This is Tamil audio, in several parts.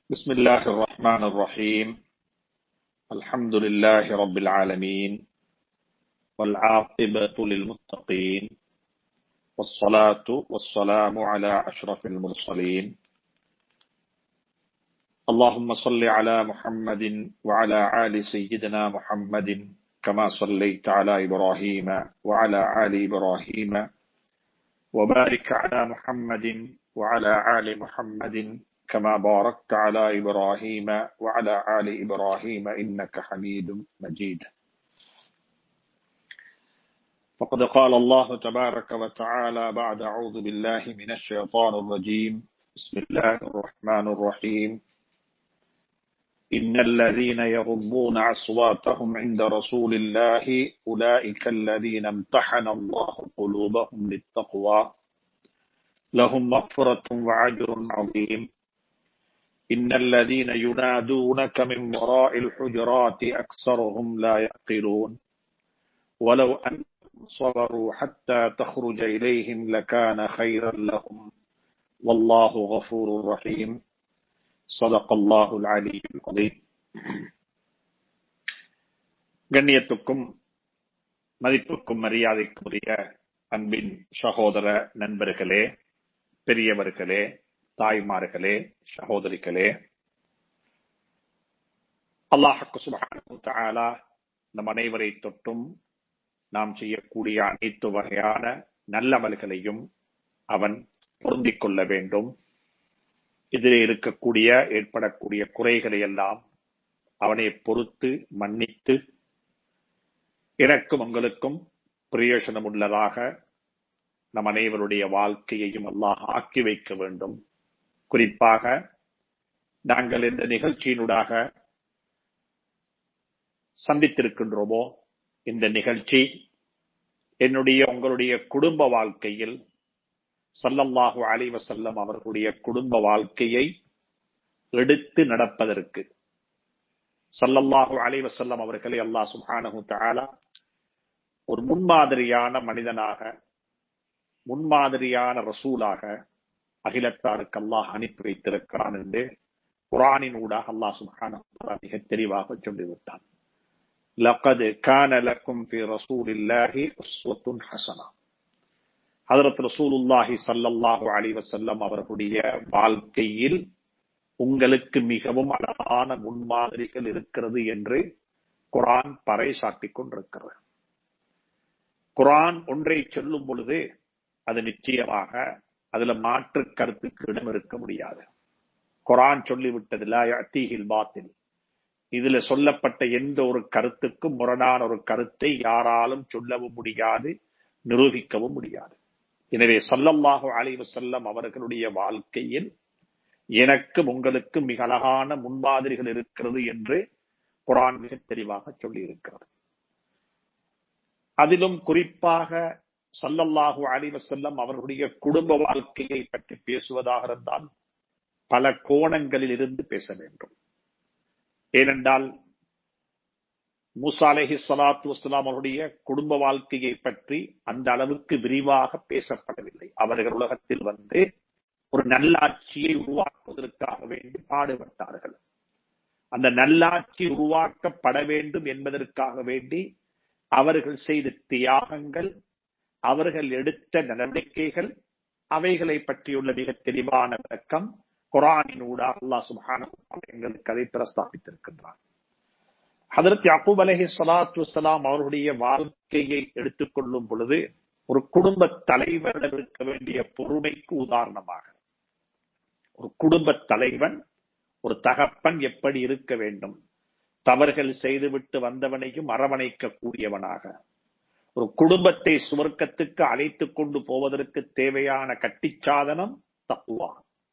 بسم الله الرحمن الرحيم الحمد لله رب العالمين والعاقبة للمتقين والصلاة والسلام على أشرف المرسلين اللهم صل على محمد وعلى آل سيدنا محمد كما صليت على إبراهيم وعلى آل إبراهيم وبارك على محمد وعلى آل محمد كما باركت على إبراهيم وعلى آل إبراهيم إنك حميد مجيد فقد قال الله تبارك وتعالى بعد أعوذ بالله من الشيطان الرجيم بسم الله الرحمن الرحيم إن الذين يغضون أصواتهم عند رسول الله أولئك الذين امتحن الله قلوبهم للتقوى لهم مغفرة وعجر عظيم إن الذين ينادونك من وراء الحجرات أكثرهم لا يعقلون ولو أن صبروا حتى تخرج إليهم لكان خيرا لهم والله غفور رحيم صدق الله العلي العظيم கண்ணியத்துக்கும் மதிப்புக்கும் மரியாதைக்குரிய அன்பின் சகோதர நண்பர்களே பெரியவர்களே தாய்மார்களே சகோதரிகளே அல்லாஹக்கு சுபஹானா நம் அனைவரை தொட்டும் நாம் செய்யக்கூடிய அனைத்து வகையான நல்லமல்களையும் அவன் பொருந்திக் கொள்ள வேண்டும் இதில் இருக்கக்கூடிய ஏற்படக்கூடிய குறைகளை எல்லாம் அவனை பொறுத்து மன்னித்து எனக்கும் உங்களுக்கும் பிரயோஜனம் உள்ளதாக நம் அனைவருடைய வாழ்க்கையையும் அல்லாஹ் ஆக்கி வைக்க வேண்டும் குறிப்பாக நாங்கள் இந்த நிகழ்ச்சியினூடாக சந்தித்திருக்கின்றோமோ இந்த நிகழ்ச்சி என்னுடைய உங்களுடைய குடும்ப வாழ்க்கையில் சல்லல்லாஹு அலி வசல்லம் அவர்களுடைய குடும்ப வாழ்க்கையை எடுத்து நடப்பதற்கு சல்லல்லாஹு அலி வசல்லம் அவர்களை அல்லாஹ் சுஹானஹு தாலா ஒரு முன்மாதிரியான மனிதனாக முன்மாதிரியான ரசூலாக அகிலத்தாருக்கு அல்லாஹ் அனுப்பி வைத்திருக்கிறான் என்று குரானின் ஊடாக அல்லாஹ் சுஹான மிக தெளிவாக சொல்லிவிட்டான் لقد كان لكم في رسول الله أسوة حسنة ஹதரத் ரசூலுல்லாஹி சல்லல்லாஹு அலி வசல்லம் அவர்களுடைய வாழ்க்கையில் உங்களுக்கு மிகவும் அழகான முன்மாதிரிகள் இருக்கிறது என்று குரான் பறைசாட்டிக் கொண்டிருக்கிறது குரான் ஒன்றை சொல்லும் பொழுது அது நிச்சயமாக அதுல மாற்று கருத்துக்கு இடம் இருக்க முடியாது குரான் சொல்லிவிட்டதில் அத்தீகில் பாத்தில் இதுல சொல்லப்பட்ட எந்த ஒரு கருத்துக்கும் முரணான ஒரு கருத்தை யாராலும் சொல்லவும் முடியாது நிரூபிக்கவும் முடியாது எனவே சல்லல்லாஹு அலைவு செல்லம் அவர்களுடைய வாழ்க்கையில் எனக்கும் உங்களுக்கும் மிக அழகான முன்மாதிரிகள் இருக்கிறது என்று குரான் மிக தெளிவாக சொல்லி இருக்கிறது அதிலும் குறிப்பாக சல்லல்லாஹு அலிவ செல்லம் அவர்களுடைய குடும்ப வாழ்க்கையை பற்றி பேசுவதாக இருந்தால் பல கோணங்களில் இருந்து பேச வேண்டும் ஏனென்றால் மூசா அலஹி சலாத்து வசலாம் அவருடைய குடும்ப வாழ்க்கையை பற்றி அந்த அளவுக்கு விரிவாக பேசப்படவில்லை அவர்கள் உலகத்தில் வந்து ஒரு நல்லாட்சியை உருவாக்குவதற்காக வேண்டி பாடுபட்டார்கள் அந்த நல்லாட்சி உருவாக்கப்பட வேண்டும் என்பதற்காக வேண்டி அவர்கள் செய்த தியாகங்கள் அவர்கள் எடுத்த நடவடிக்கைகள் அவைகளை பற்றியுள்ள மிக தெளிவான விளக்கம் குரானின் ஊடாக அல்லா சுபான எங்களுக்கு அதை பிரஸ்தாபித்திருக்கின்றார் ஹதரத் யாக்கூப் அலஹி சலாத்து வலாம் அவர்களுடைய வாழ்க்கையை எடுத்துக்கொள்ளும் பொழுது ஒரு குடும்ப தலைவரிடம் இருக்க வேண்டிய பொறுமைக்கு உதாரணமாக ஒரு குடும்ப தலைவன் ஒரு தகப்பன் எப்படி இருக்க வேண்டும் தவறுகள் செய்துவிட்டு வந்தவனையும் அரவணைக்க கூடியவனாக ஒரு குடும்பத்தை சுவர்க்கத்துக்கு அழைத்துக் கொண்டு போவதற்கு தேவையான கட்டிச்சாதனம் தக்குவா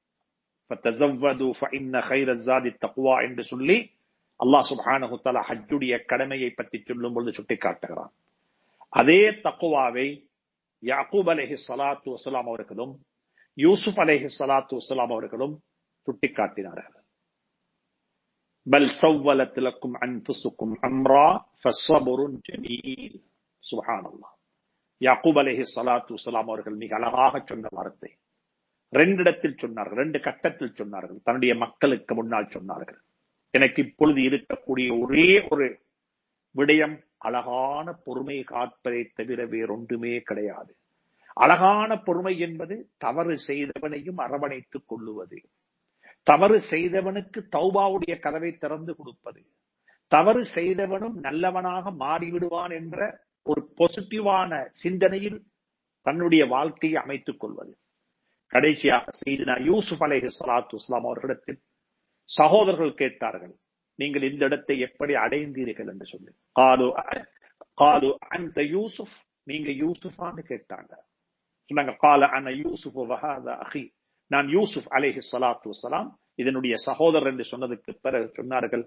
தக்குவா என்று சொல்லி அல்லாஹ் சுபானு தலா ஹஜ்ஜுடைய கடமையை பற்றி சொல்லும் பொழுது சுட்டிக்காட்டுகிறான் அதே தக்குவாவை யாக்கூப் அலேஹி சலாத்து வசலாம் அவர்களும் யூசுப் அலேஹி சலாத்து வசலாம் அவர்களும் சுட்டிக்காட்டினார்கள் பல் சவ்வலத் லக்கும் அன்புசுக்கும் அம்ரா ஃபஸ்ஸபுருன் ஜமீல் சுப்ஹானல்லாஹ் யாக்கூப் அலைஹி ஸலாத்து வஸலாம் அவர்கள் மிக அழகாக சொன்ன வார்த்தை ரெண்டு இடத்தில் சொன்னார்கள் ரெண்டு கட்டத்தில் சொன்னார்கள் தன்னுடைய மக்களுக்கு முன்னால் சொன்னார்கள் எனக்கு இப்பொழுது இருக்கக்கூடிய ஒரே ஒரு விடயம் அழகான பொறுமை காப்பதை தவிர வேறொன்றுமே கிடையாது அழகான பொறுமை என்பது தவறு செய்தவனையும் அரவணைத்துக் கொள்ளுவது தவறு செய்தவனுக்கு தௌபாவுடைய கதவை திறந்து கொடுப்பது தவறு செய்தவனும் நல்லவனாக மாறிவிடுவான் என்ற ஒரு பாசிட்டிவான சிந்தனையில் தன்னுடைய வாழ்க்கையை அமைத்துக் கொள்வது கடைசியாக செய்தினா யூசுப் அலைஹி சலாத்து இஸ்லாம் அவர்களிடத்தில் சகோதரர்கள் கேட்டார்கள் நீங்கள் இந்த இடத்தை எப்படி அடைந்தீர்கள் என்று சொல்லி காலு காலு அந்த யூசுப் நீங்க யூசுஃபான்னு கேட்டாங்க சொன்னாங்க கால அன யூசுப் வஹாத அஹி நான் யூசுப் அலைஹி சலாத்து வசலாம் இதனுடைய சகோதரர் என்று சொன்னதுக்கு பிறகு சொன்னார்கள்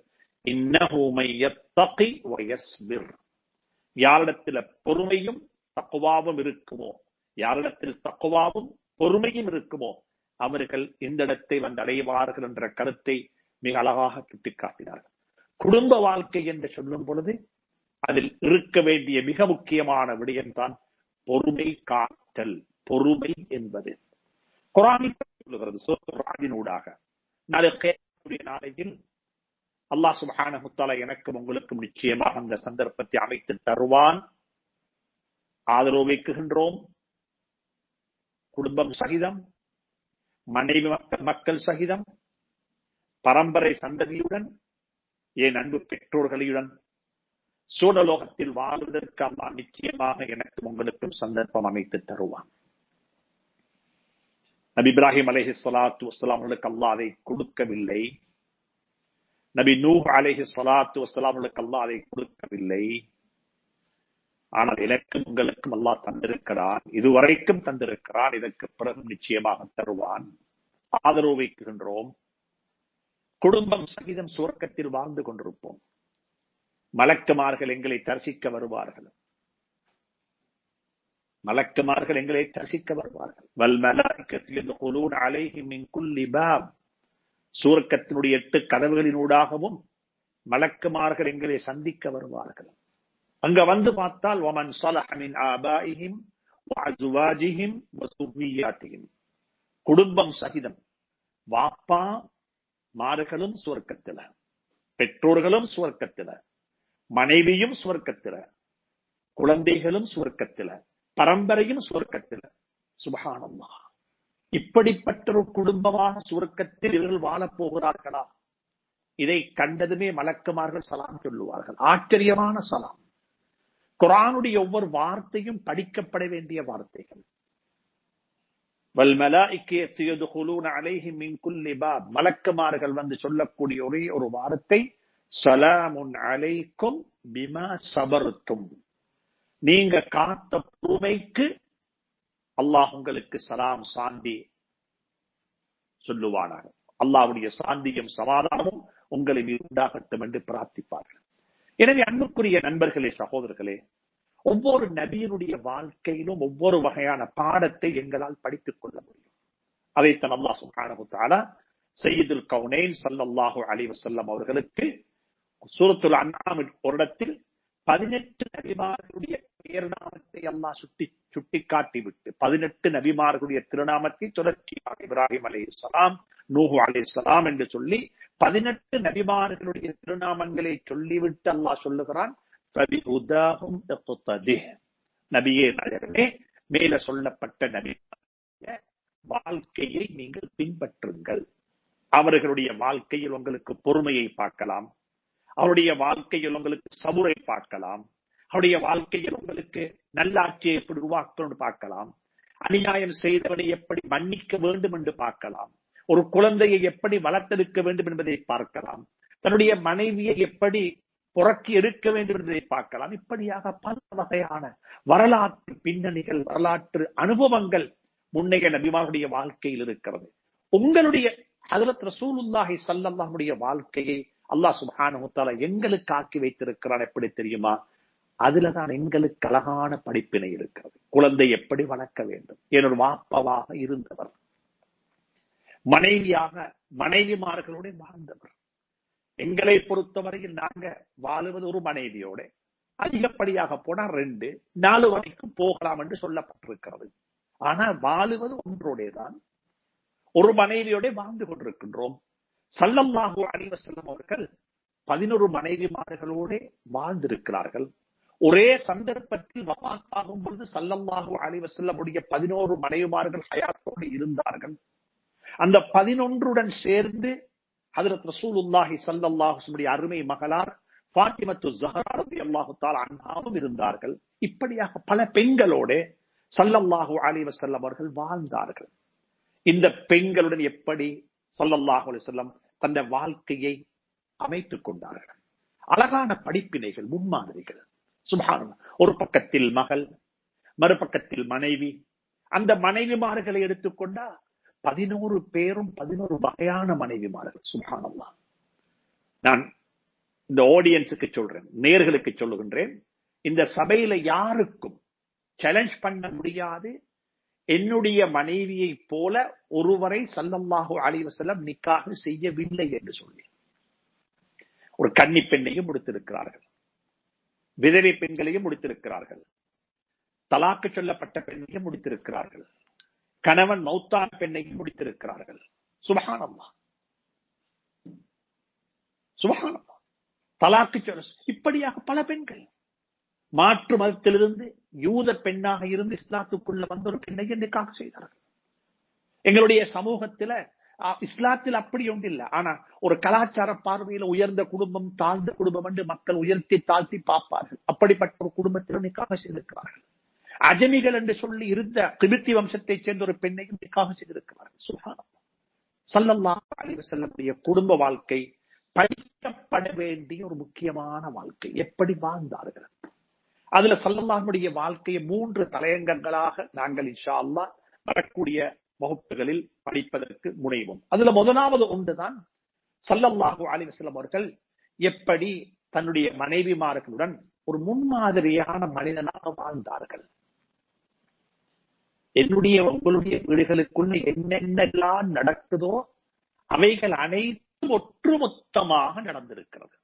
யாரிடத்துல பொறுமையும் தக்குவாவும் இருக்குமோ யாரிடத்தில் தக்குவாவும் பொறுமையும் இருக்குமோ அவர்கள் இந்த இடத்தை வந்து அடைவார்கள் என்ற கருத்தை மிக அழகாக சுட்டிக்காட்டினார்கள் குடும்ப வாழ்க்கை என்று சொல்லும் பொழுது அதில் இருக்க வேண்டிய மிக முக்கியமான விடயம்தான் பொறுமை காத்தல் பொறுமை என்பது குரானிக் சொல்லுகிறது சோராஜினூடாக நாளை நாளையில் அல்லாஹ் சுபஹான முத்தாலா எனக்கும் உங்களுக்கும் நிச்சயமாக அந்த சந்தர்ப்பத்தை அமைத்து தருவான் ஆதரவு வைக்குகின்றோம் குடும்பம் சகிதம் மனைவி மக்கள் மக்கள் சகிதம் பரம்பரை சந்ததியுடன் என் அன்பு பெற்றோர்களுடன் சூழலோகத்தில் வாழ்வதற்கு அல்லா நிச்சயமாக எனக்கும் உங்களுக்கும் சந்தர்ப்பம் அமைத்து தருவான் நபி இப்ராஹிம் அலேஹி சலாத்து வசலாம் அவர்களுக்கு அல்லா அதை கொடுக்கவில்லை நபி நூ அலேஹி சலாத்து வசலாம் அவர்களுக்கு அல்லா அதை கொடுக்கவில்லை ஆனால் எனக்கும் உங்களுக்கும் அல்லாஹ் தந்திருக்கிறான் இதுவரைக்கும் தந்திருக்கிறான் இதற்கு பிறகு நிச்சயமாக தருவான் ஆதரவு வைக்கின்றோம் குடும்பம் சகிதம் சுவர்க்கத்தில் வாழ்ந்து கொண்டிருப்போம் மலக்குமார்கள் எங்களை தரிசிக்க வருவார்கள் மலக்குமார்கள் எங்களை தரிசிக்க வருவார்கள் வல்மலாய்க்கத்தில் அலைஹிமின் குல்லி பாப் சூரக்கத்தினுடைய எட்டு கதவுகளினூடாகவும் மலக்குமார்கள் எங்களை சந்திக்க வருவார்கள் அங்க வந்து பார்த்தால் ஒமன் சலஹமின் ஆபாயிஹிம் அசுவாஜிஹிம் வசுவியாட்டிஹிம் குடும்பம் சகிதம் வாப்பா மார்களும் சுவர்க்கத்தில பெற்றோர்களும் சுவர்க்கத்தில மனைவியும் சுவர்க்கத்தில குழந்தைகளும் சுவர்க்கத்தில பரம்பரையும் சுவர்க்கத்தில சுபகானம்மா இப்படிப்பட்ட ஒரு குடும்பமாக சுவர்க்கத்தில் இவர்கள் வாழப் போகிறார்களா இதை கண்டதுமே மலக்குமார்கள் சலாம் சொல்லுவார்கள் ஆச்சரியமான சலாம் குரானுடைய ஒவ்வொரு வார்த்தையும் படிக்கப்பட வேண்டிய வார்த்தைகள் மலக்குமார்கள் வந்து சொல்லக்கூடிய ஒரே ஒரு வார்த்தை சலாமுன் அலைக்கும் பிமா சபர்த்தும் நீங்க காத்த பொறுமைக்கு அல்லாஹ் உங்களுக்கு சலாம் சாந்தி சொல்லுவானாக அல்லாவுடைய சாந்தியும் சமாதானமும் உங்களை உண்டாகட்டும் என்று பிரார்த்திப்பார்கள் எனவே அன்புக்குரிய நண்பர்களே சகோதரர்களே ஒவ்வொரு நபியினுடைய வாழ்க்கையிலும் ஒவ்வொரு வகையான பாடத்தை எங்களால் படித்துக் கொள்ள முடியும் அதைத்தான் அல்லாஹ் சுஹானகுத்தாலா செய்யுதுல் கவுனேன் சல்லல்லாஹு அலி வசல்லம் அவர்களுக்கு சூரத்துல் அண்ணாமின் ஒரு இடத்தில் பதினெட்டு நபிமார்களுடைய பேர்நாமத்தை அல்லாஹ் சுட்டி சுட்டி காட்டி விட்டு பதினெட்டு நபிமார்களுடைய திருநாமத்தை தொடர்ச்சியாக இப்ராஹிம் அலி சலாம் நூஹு அலி சலாம் என்று சொல்லி பதினெட்டு நபிமார்களுடைய திருநாமங்களை சொல்லிவிட்டு அல்லாஹ் சொல்லுகிறான் நபியே நகரமே மேல சொல்லப்பட்ட நபி வாழ்க்கையை நீங்கள் பின்பற்றுங்கள் அவர்களுடைய வாழ்க்கையில் உங்களுக்கு பொறுமையை பார்க்கலாம் அவருடைய வாழ்க்கையில் உங்களுக்கு சபுரை பார்க்கலாம் அவருடைய வாழ்க்கையில் உங்களுக்கு நல்லாட்சியை எப்படி உருவாக்கணும்னு பார்க்கலாம் அநியாயம் செய்தவனை எப்படி மன்னிக்க வேண்டும் என்று பார்க்கலாம் ஒரு குழந்தையை எப்படி வளர்த்தெடுக்க வேண்டும் என்பதை பார்க்கலாம் தன்னுடைய மனைவியை எப்படி புறக்கி எடுக்க வேண்டும் என்பதை பார்க்கலாம் இப்படியாக பல வகையான வரலாற்று பின்னணிகள் வரலாற்று அனுபவங்கள் முன்னைய நபிமாருடைய வாழ்க்கையில் இருக்கிறது உங்களுடைய ஹதரத் ரசூலுல்லாஹி சல்லல்லாஹுடைய வாழ்க்கையை அல்லாஹ் சுபானுத்தாலா எங்களுக்கு ஆக்கி வைத்திருக்கிறான் எப்படி தெரியுமா அதுலதான் எங்களுக்கு அழகான படிப்பினை இருக்கிறது குழந்தை எப்படி வளர்க்க வேண்டும் என்னொரு வாப்பவாக இருந்தவர் மனைவியாக மனைவிமார்களோட வாழ்ந்தவர் எங்களை பொறுத்தவரையில் நாங்க வாழுவது ஒரு மனைவியோட அதிகப்படியாக போனா ரெண்டு நாலு வரைக்கும் போகலாம் என்று சொல்லப்பட்டிருக்கிறது ஆனா வாழுவது ஒன்றோடே தான் ஒரு மனைவியோட வாழ்ந்து கொண்டிருக்கின்றோம் சல்லல்லாஹு அலைஹி வஸல்லம் அவர்கள் பதினொரு மனைவிமார்களோட வாழ்ந்திருக்கிறார்கள் ஒரே சந்தர்ப்பத்தில் வபாத்தாகும் பொழுது சல்லல்லாஹு அலைஹி வஸல்லமுடைய பதினோரு மனைவிமார்கள் ஹயாத்தோடு இருந்தார்கள் அந்த பதினொன்றுடன் சேர்ந்து ஹதரத் ரசூலுல்லாஹி ஸல்லல்லாஹு அலைஹி அருமை மகளார் ஃபாத்திமத்து ஸஹரா ரலியல்லாஹு தஆலா அன்ஹாவும் இருந்தார்கள் இப்படியாக பல பெண்களோட சல்லல்லாஹு அலைஹி வஸல்லம் அவர்கள் வாழ்ந்தார்கள் இந்த பெண்களுடன் எப்படி சல்லல்லாஹு அலைஹி வஸல்லம் தந்த வாழ்க்கையை அமைத்துக் கொண்டார்கள் அழகான படிப்பினைகள் முன்மாதிரிகள் சுபானம் ஒரு பக்கத்தில் மகள் மறுபக்கத்தில் மனைவி அந்த மனைவிமார்களை எடுத்துக்கொண்டா பதினோரு பேரும் பதினோரு வகையான மனைவிமார்கள் சுபானல்லா நான் இந்த ஆடியன்ஸுக்கு சொல்றேன் நேர்களுக்கு சொல்லுகின்றேன் இந்த சபையில யாருக்கும் சேலஞ்ச் பண்ண முடியாது என்னுடைய மனைவியை போல ஒருவரை சல்லல்லாஹு அலைஹி வஸல்லம் நிக்காக செய்யவில்லை என்று சொல்லி ஒரு கன்னி பெண்ணையும் முடித்திருக்கிறார்கள் விதவை பெண்களையும் முடித்திருக்கிறார்கள் தலாக்கு சொல்லப்பட்ட பெண்ணையும் முடித்திருக்கிறார்கள் கணவன் மௌத்தான பெண்ணையும் முடித்திருக்கிறார்கள் சுபஹானல்லா சுபஹானல்லா தலாக்கு சொல்ல இப்படியாக பல பெண்கள் மாற்று மதத்திலிருந்து யூத பெண்ணாக இருந்து இஸ்லாத்துக்குள்ள வந்த ஒரு பெண்ணை நிக்காக செய்தார்கள் எங்களுடைய சமூகத்துல அஹ், இஸ்லாத்தில் அப்படி ஒன்று இல்லை ஆனா ஒரு கலாச்சார பார்வையில உயர்ந்த குடும்பம் தாழ்ந்த குடும்பம் என்று மக்கள் உயர்த்தி தாழ்த்தி பார்ப்பார்கள் அப்படிப்பட்ட ஒரு குடும்பத்தில் நிக்காக செய்திருக்கிறார்கள் அஜமிகள் என்று சொல்லி இருந்த கிபித்தி வம்சத்தைச் சேர்ந்த ஒரு பெண்ணையும் நிக்காக செய்திருக்கிறார்கள் சுப்ஹானல்லாஹ். ஸல்லல்லாஹு அலைஹி வஸல்லமுடைய குடும்ப வாழ்க்கை படிக்கப்பட வேண்டிய ஒரு முக்கியமான வாழ்க்கை எப்படி வாழ்ந்தார்கள் அதுல சல்லல்லாஹுடைய வாழ்க்கையை மூன்று தலையங்கங்களாக நாங்கள் இன்ஷா அல்லாஹ் வரக்கூடிய வகுப்புகளில் படிப்பதற்கு முனைவோம் அதுல முதலாவது ஒன்றுதான் சல்லல்லாஹு அலைஹி வஸல்லம் அவர்கள் எப்படி தன்னுடைய மனைவிமார்களுடன் ஒரு முன்மாதிரியான மனிதனாக வாழ்ந்தார்கள் என்னுடைய உங்களுடைய வீடுகளுக்குள்ள என்னென்னலாம் நடக்குதோ அவைகள் அனைத்தும் ஒட்டுமொத்தமாக நடந்திருக்கிறது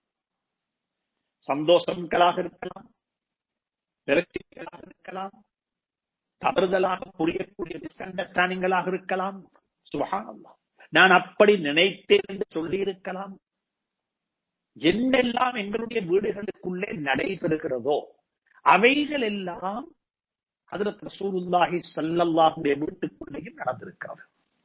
சந்தோஷங்களாக இருக்கலாம் பிரச்சனைகளாக இருக்கலாம் தவறுதலாக புரியக்கூடிய மிஸ் அண்டர்ஸ்டாண்டிங்களாக இருக்கலாம் சுபஹானல்லாஹ் நான் அப்படி நினைத்தேன் என்று சொல்லி இருக்கலாம் என்னெல்லாம் எங்களுடைய வீடுகளுக்குள்ளே நடைபெறுகிறதோ அவைகள் எல்லாம் ஹதரத் ரசூலுல்லாஹி ஸல்லல்லாஹுடைய வீட்டுக்குள்ளேயும் நடந்திருக்கிறது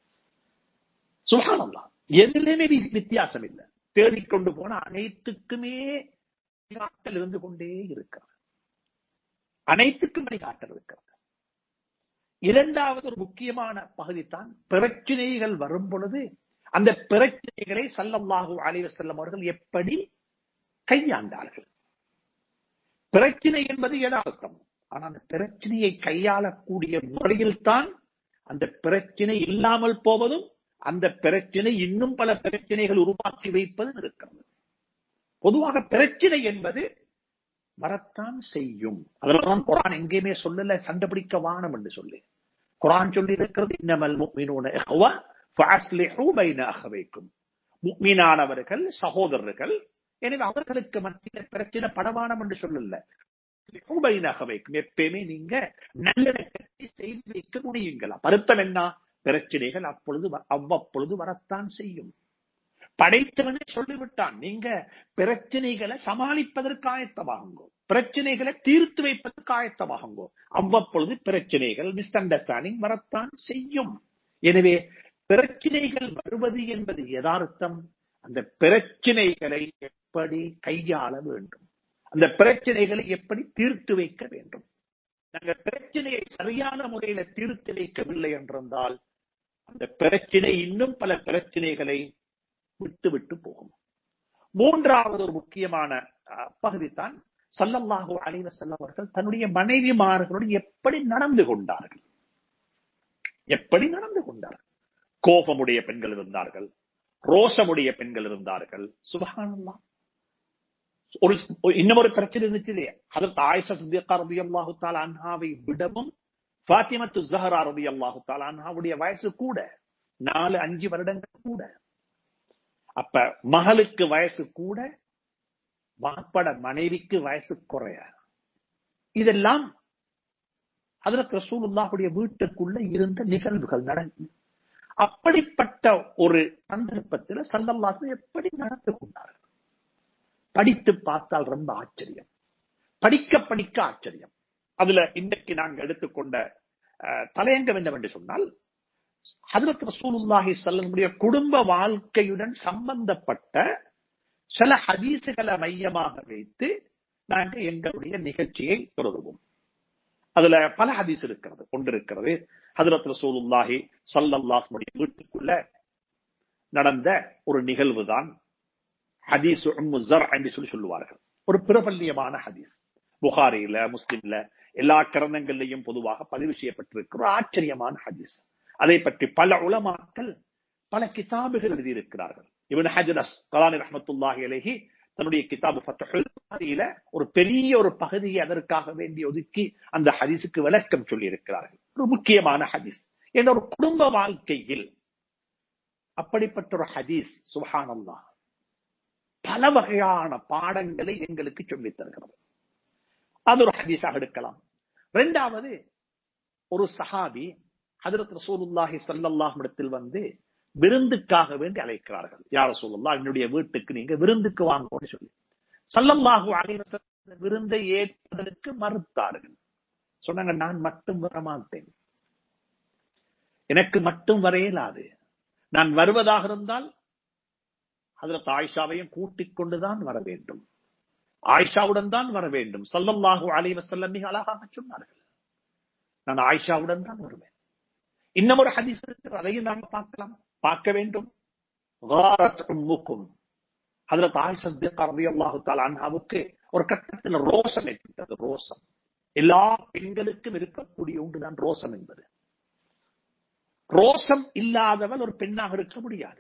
சுபஹானல்லாஹ் எதிலுமே வி- வித்தியாசம் இல்லை தேடிக்கொண்டு போன அனைத்துக்குமே வழிகாட்டல் இருந்து கொண்டே இருக்கிறது அனைத்துக்கும் வழிகாட்டல் இருக்கிறது இரண்டாவது ஒரு முக்கியமான பகுதி தான் பிரச்சனைகள் வரும் பொழுது அந்த பிரச்சனைகளை சல்லல்லாஹு அலைஹி வஸல்லம் அவர்கள் எப்படி கையாண்டார்கள் பிரச்சனை என்பது யதார்த்தம் ஆனா அந்த பிரச்சனையை கையாளக்கூடிய முறையில் தான் அந்த பிரச்சனை இல்லாமல் போவதும் அந்த பிரச்சனை இன்னும் பல பிரச்சனைகள் உருவாக்கி வைப்பதும் இருக்கிறது பொதுவாக பிரச்சனை என்பது வரத்தான் செய்யும் அதனால்தான் குரான் எங்கேயுமே சொல்லல சண்டை பிடிக்க வானம் என்று சொல்லி குரான் சொல்லி இருக்கிறது இன்னமல் முக்மினூன இஹ்வா ஃபஅஸ்லிஹு பைன அஹ்வைக்கும் முக்மீனானவர்கள் சகோதரர்கள் எனவே அவர்களுக்கு மத்தியில் பிரச்சனை படவானம் என்று சொல்லல அஸ்லிஹு பைன அஹ்வைக்கும் எப்பயுமே நீங்க நல்லிணக்கத்தை செய்து வைக்க முடியுங்களா வருத்தம் என்ன பிரச்சனைகள் அப்பொழுது வ- அவ்வப்பொழுது வரத்தான் செய்யும் படைத்தவனே சொல்லிவிட்டான் நீங்க பிரச்சனைகளை சமாளிப்பதற்கு ஆயத்தமாகுங்கோ பிரச்சனைகளை தீர்த்து வைப்பதற்கு ஆயத்தமாகுங்கோ அவ்வப்பொழுது பிரச்சனைகள் மிஸ் அண்டர்ஸ்டாண்டிங் வரத்தான் செய்யும் எனவே பிரச்சனைகள் வருவது என்பது யதார்த்தம் அந்த பிரச்சனைகளை எப்படி கையாள வேண்டும் அந்த பிரச்சனைகளை எப்படி தீர்த்து வைக்க வேண்டும் நாங்கள் பிரச்சனையை சரியான முறையில தீர்த்து வைக்கவில்லை என்றிருந்தால் அந்த பிரச்சனை இன்னும் பல பிரச்சனைகளை விட்டு விட்டு போகும் மூன்றாவது ஒரு முக்கியமான அஹ், பகுதி தான் சல்லல்லாஹு அலைஹி வஸல்லம் அவர்கள் தன்னுடைய மனைவிமார்களுடன் எப்படி நடந்து கொண்டார்கள் எப்படி நடந்து கொண்டார்கள் கோபமுடைய பெண்கள் இருந்தார்கள் ரோஷமுடைய பெண்கள் இருந்தார்கள் சுபஹானல்லாஹ் ஒரு ஒரு- இன்னமொரு பிரச்சனை இருந்துச்சு அதற்கு ஆயிஷா சித்திகா ரலியல்லாஹு தஆலா அன்ஹாவை விடவும் ஃபாத்திமத்து ஸஹரா ரலியல்லாஹு தஆலா அன்ஹாவுடைய வயசு கூட நாலு அஞ்சு வருடங்கள் கூட அப்ப மகளுக்கு வயசு கூட வாப்பட மனைவிக்கு வயசு குறைய இதெல்லாம் ஹதரத் ரசூலுல்லாஹுடைய வீட்டுக்குள்ள இருந்த நிகழ்வுகள் நடந்து அப்படிப்பட்ட ஒரு சந்தர்ப்பத்தில் சல்லல்லாசு எப்படி நடந்து கொண்டார்கள் படித்து பார்த்தால் ரொம்ப ஆச்சரியம் படிக்க படிக்க ஆச்சரியம் அதுல இன்றைக்கு நாங்கள் எடுத்துக்கொண்ட தலையங்கம் என்னவென்று சொன்னால் ஹதரத் ரசூலுல்லாஹி சல்லமுடைய குடும்ப வாழ்க்கையுடன் சம்பந்தப்பட்ட சில ஹதீசுகளை மையமாக வைத்து நாங்கள் எங்களுடைய நிகழ்ச்சியை தொடருவோம் அதுல பல ஹதீஸ் இருக்கிறது ஒன்று இருக்கிறது ஹதரத் ரசூலுல்லாஹி சல்லல்லாஹுடைய வீட்டுக்குள்ள நடந்த ஒரு நிகழ்வு தான் ஹதீஸ் என்று சொல்லி சொல்லுவார்கள் ஒரு பிரபல்யமான ஹதீஸ் புகாரியில முஸ்லிம்ல எல்லா கிரணங்கள்லையும் பொதுவாக பதிவு செய்யப்பட்டிருக்கிற ஒரு ஆச்சரியமான ஹதீஸ் அதை பற்றி பல உலமாக்கள் பல கிதாபுகள் எழுதியிருக்கிறார்கள் இவன் ஹஜரஸ் கலானி ரஹமத்துல்லாஹி அலஹி தன்னுடைய கிதாபு ஃபத்தஹுல் ஒரு பெரிய ஒரு பகுதியை அதற்காக வேண்டி ஒதுக்கி அந்த ஹதீஸுக்கு விளக்கம் சொல்லி இருக்கிறார்கள் ஒரு முக்கியமான ஹதீஸ் என்ற ஒரு குடும்ப வாழ்க்கையில் அப்படிப்பட்ட ஒரு ஹதீஸ் சுஹானல்லா பல வகையான பாடங்களை எங்களுக்கு சொல்லித் தருகிறது அது ஒரு ஹதீஸாக எடுக்கலாம் இரண்டாவது ஒரு சஹாபி ஹதரத் ரசூலுல்லாஹி சல்லல்லாஹ் இடத்தில் வந்து விருந்துக்காக வேண்டி அழைக்கிறார்கள் யார சொல்லலா என்னுடைய வீட்டுக்கு நீங்க விருந்துக்கு வாங்கன்னு சொல்லி சல்லல்லாஹு அலைவச விருந்தை ஏற்பதற்கு மறுத்தார்கள் சொன்னாங்க நான் மட்டும் வரமாட்டேன் எனக்கு மட்டும் வரையலாது நான் வருவதாக இருந்தால் அதில் ஆயிஷாவையும் கூட்டிக் கொண்டுதான் வர வேண்டும் ஆயிஷாவுடன் தான் வர வேண்டும் சல்லல்லாஹு அலைவசல்லம் மிக அழகாக சொன்னார்கள் நான் ஆயிஷாவுடன் தான் வருவேன் இன்னும் ஒரு ஹதீஸ் இருக்கிறது அதையும் நாங்கள் பார்க்கலாம் பார்க்க வேண்டும் அதில் அன்ஹாவுக்கு ஒரு கட்டத்தில் ரோசம் ஏற்பட்டது ரோசம் எல்லா பெண்களுக்கும் இருக்கக்கூடிய ஒன்றுதான் ரோசம் என்பது ரோசம் இல்லாதவள் ஒரு பெண்ணாக இருக்க முடியாது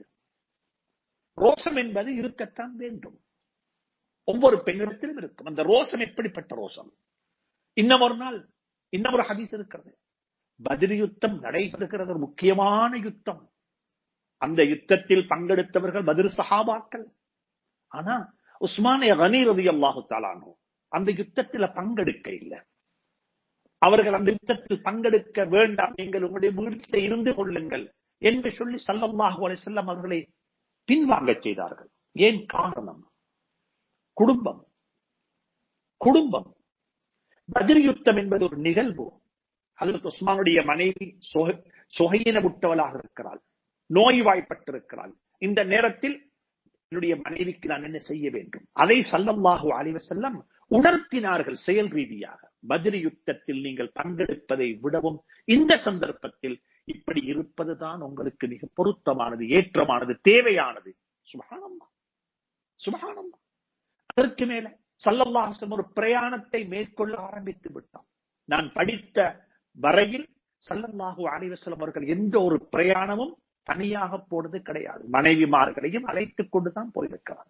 ரோசம் என்பது இருக்கத்தான் வேண்டும் ஒவ்வொரு பெண்ணிடத்திலும் இருக்கும் அந்த ரோசம் எப்படிப்பட்ட ரோசம் இன்னும் ஒரு நாள் இன்னும் ஒரு ஹதீஸ் இருக்கிறது பதிரி யுத்தம் நடைபெறுகிறது ஒரு முக்கியமான யுத்தம் அந்த யுத்தத்தில் பங்கெடுத்தவர்கள் பதில் சஹாபாக்கள் ஆனா உஸ்மானிய கனி ரதி அல்லாஹு தாலானோ அந்த யுத்தத்தில் பங்கெடுக்க இல்லை அவர்கள் அந்த யுத்தத்தில் பங்கெடுக்க வேண்டாம் நீங்கள் உங்களுடைய வீட்டில் இருந்து கொள்ளுங்கள் என்று சொல்லி சல்லல்லாஹு அலை செல்லம் அவர்களை பின்வாங்க செய்தார்கள் ஏன் காரணம் குடும்பம் குடும்பம் பதிர் யுத்தம் என்பது ஒரு நிகழ்வு அதற்கு உஸ்மானுடைய மனைவி சொகையின விட்டவளாக இருக்கிறாள் நோய்வாய்ப்பட்டிருக்கிறாள் இந்த நேரத்தில் என்னுடைய மனைவிக்கு நான் என்ன செய்ய வேண்டும் அதை சல்லல்லாஹு அலைவ செல்லம் உணர்த்தினார்கள் செயல் ரீதியாக பதிரி யுத்தத்தில் நீங்கள் பங்கெடுப்பதை விடவும் இந்த சந்தர்ப்பத்தில் இப்படி இருப்பதுதான் உங்களுக்கு மிக பொருத்தமானது ஏற்றமானது தேவையானது சுபகானம்மா சுபகானம்மா அதற்கு மேல சல்லல்லாஹம் ஒரு பிரயாணத்தை மேற்கொள்ள ஆரம்பித்து விட்டான் நான் படித்த வரையில் சல்லல்லாஹு அலிவசலம் அவர்கள் எந்த ஒரு பிரயாணமும் தனியாக போனது கிடையாது மனைவிமார்களையும் அழைத்துக் கொண்டுதான் போயிருக்கிறார்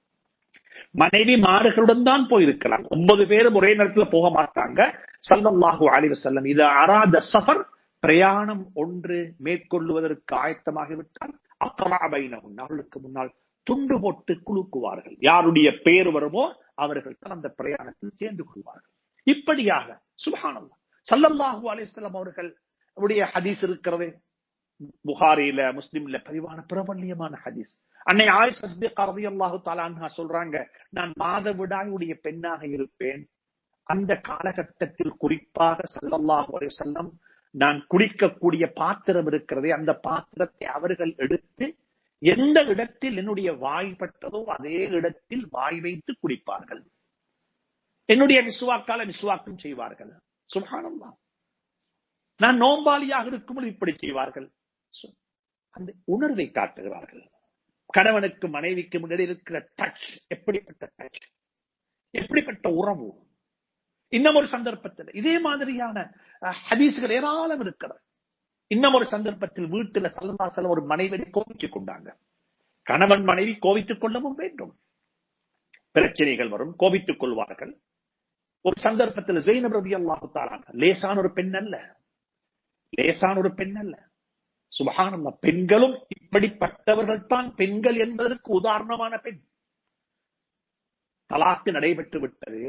மனைவி மாறுகளுடன் தான் போயிருக்கிறாங்க ஒன்பது பேரும் ஒரே நேரத்தில் போக மாட்டாங்க சல்லல்லாஹு அலிவசல்லம் இது அராத சஃபர் பிரயாணம் ஒன்று மேற்கொள்ளுவதற்கு ஆயத்தமாகிவிட்டால் அக்கலாபைனவும் அவர்களுக்கு முன்னால் துண்டு போட்டு குலுக்குவார்கள் யாருடைய பேர் வருமோ அவர்கள் தான் அந்த பிரயாணத்தில் சேர்ந்து கொள்வார்கள் இப்படியாக சுபானல்லா சல்லல்லாஹு அலிஸ்லாம் அவர்கள் உடைய ஹதீஸ் இருக்கிறது புகாரியில முஸ்லிம்ல பதிவான பிரபல்யமான ஹதீஸ் அன்னை ஆய் சஸ்பி கரதி அல்லாஹு தாலான்ஹா சொல்றாங்க நான் மாதவிடாயுடைய பெண்ணாக இருப்பேன் அந்த காலகட்டத்தில் குறிப்பாக சல்லல்லாஹு அலைஹி வஸல்லம் நான் குடிக்கக்கூடிய பாத்திரம் இருக்கிறதே அந்த பாத்திரத்தை அவர்கள் எடுத்து எந்த இடத்தில் என்னுடைய வாய் பட்டதோ அதே இடத்தில் வாய் வைத்து குடிப்பார்கள் என்னுடைய விசுவாக்கால விசுவாக்கம் செய்வார்கள் சுகானம்மா நான் நோம்பாளியாக இருக்கும்போது இப்படி செய்வார்கள் அந்த உணர்வை காட்டுகிறார்கள் கணவனுக்கு மனைவிக்கு முன்னாடி இருக்கிற டச் எப்படிப்பட்ட டச் எப்படிப்பட்ட உறவு இன்னும் ஒரு சந்தர்ப்பத்தில் இதே மாதிரியான ஹதீஸ்கள் ஏராளம் இருக்கிறது இன்னும் ஒரு சந்தர்ப்பத்தில் வீட்டுல சல்லமாசல ஒரு மனைவியை கோவித்துக் கொண்டாங்க கணவன் மனைவி கோவித்துக் கொள்ளவும் வேண்டும் பிரச்சனைகள் வரும் கோபித்துக் கொள்வார்கள் ஒரு சந்தர்ப்பத்தில் ஜெயினப் ரவி அல்லாஹு தாராங்க லேசான ஒரு பெண் அல்ல லேசான ஒரு பெண் அல்ல சுபகானல்ல பெண்களும் இப்படிப்பட்டவர்கள் தான் பெண்கள் என்பதற்கு உதாரணமான பெண் தலாக்கு நடைபெற்று விட்டது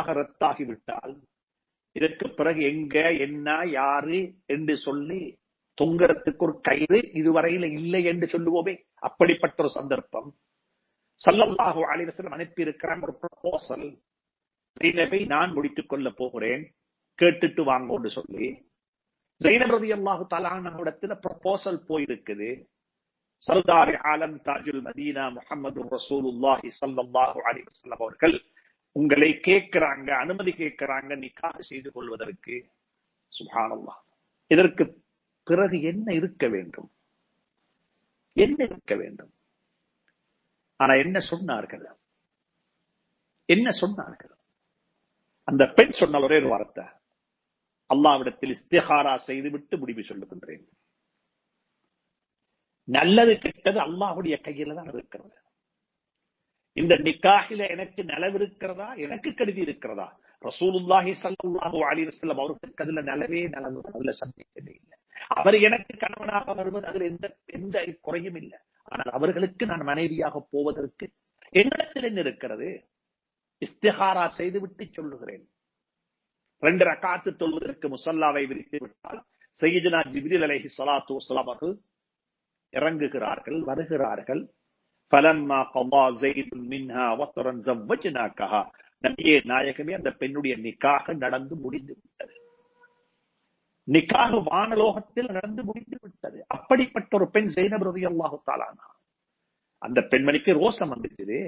விவாகரத்தாகி விட்டால் இதற்கு பிறகு எங்க என்ன யாரு என்று சொல்லி தொங்கறதுக்கு ஒரு கயிறு இதுவரையில இல்லை என்று சொல்லுவோமே அப்படிப்பட்ட ஒரு சந்தர்ப்பம் சல்லல்லாஹு அலைஹி வஸல்லம் அனுப்பி இருக்கிறாங்க ஒரு ப்ரொபோசல் ஜெயினபை நான் முடித்துக் கொள்ள போகிறேன் கேட்டுட்டு வாங்கோன்னு சொல்லி ஜெயினப் ரலியல்லாஹு தஆலா இடத்துல ப்ரொபோசல் போயிருக்குது சர்தார் ஆலம் தாஜுல் மதீனா முஹம்மது ரசூலுல்லாஹி ஸல்லல்லாஹு அலைஹி வஸல்லம் அவர்கள் உங்களை கேட்கிறாங்க அனுமதி கேட்கிறாங்க நிக்காஹ் செய்து கொள்வதற்கு சுப்ஹானல்லாஹ் இதற்கு பிறகு என்ன இருக்க வேண்டும் என்ன இருக்க வேண்டும் ஆனா என்ன சொன்னார்கள் என்ன சொன்னார்கள் அந்த பெண் சொன்ன ஒரே ஒரு வார்த்தை அல்லாவிடத்தில் இஸ்திஹாரா செய்துவிட்டு முடிவு சொல்லுகின்றேன் நல்லது கெட்டது அல்லாஹுடைய கையில தான் இருக்கிறது இந்த நிக்காகில எனக்கு நலவு இருக்கிறதா எனக்கு கருதி இருக்கிறதா ரசூலுல்லாஹி ஸல்லல்லாஹு அலைஹி வஸல்லம் அவர்களுக்கு அதுல நலவே நலவு அதுல சந்தேகமே இல்லை அவர் எனக்கு கணவனாக வருவது அதுல எந்த எந்த குறையும் இல்லை ஆனால் அவர்களுக்கு நான் மனைவியாக போவதற்கு என்னிடத்தில் என்ன இருக்கிறது இஸ்திஹாரா செய்துவிட்டு சொல்லுகிறேன் ரெண்டு ரக்காத்து தொழுவதற்கு முசல்லாவை விரித்து விட்டால் சையீதுனா ஜிப்ரீல் அலைஹி ஸலாத்து வஸலாம் அவர்கள் இறங்குகிறார்கள் வருகிறார்கள் فلما قضى زيد منها وطرا زوجناكها நபியே நாயகமே அந்த பெண்ணுடைய நிக்காக நடந்து முடிந்து விட்டது நிக்காக வானலோகத்தில் நடந்து முடிந்து விட்டது அப்படிப்பட்ட ஒரு பெண் ஜெயினப் ரலியல்லாஹு தஆலானா அந்த பெண்மணிக்கு ரோசம் வந்துச்சு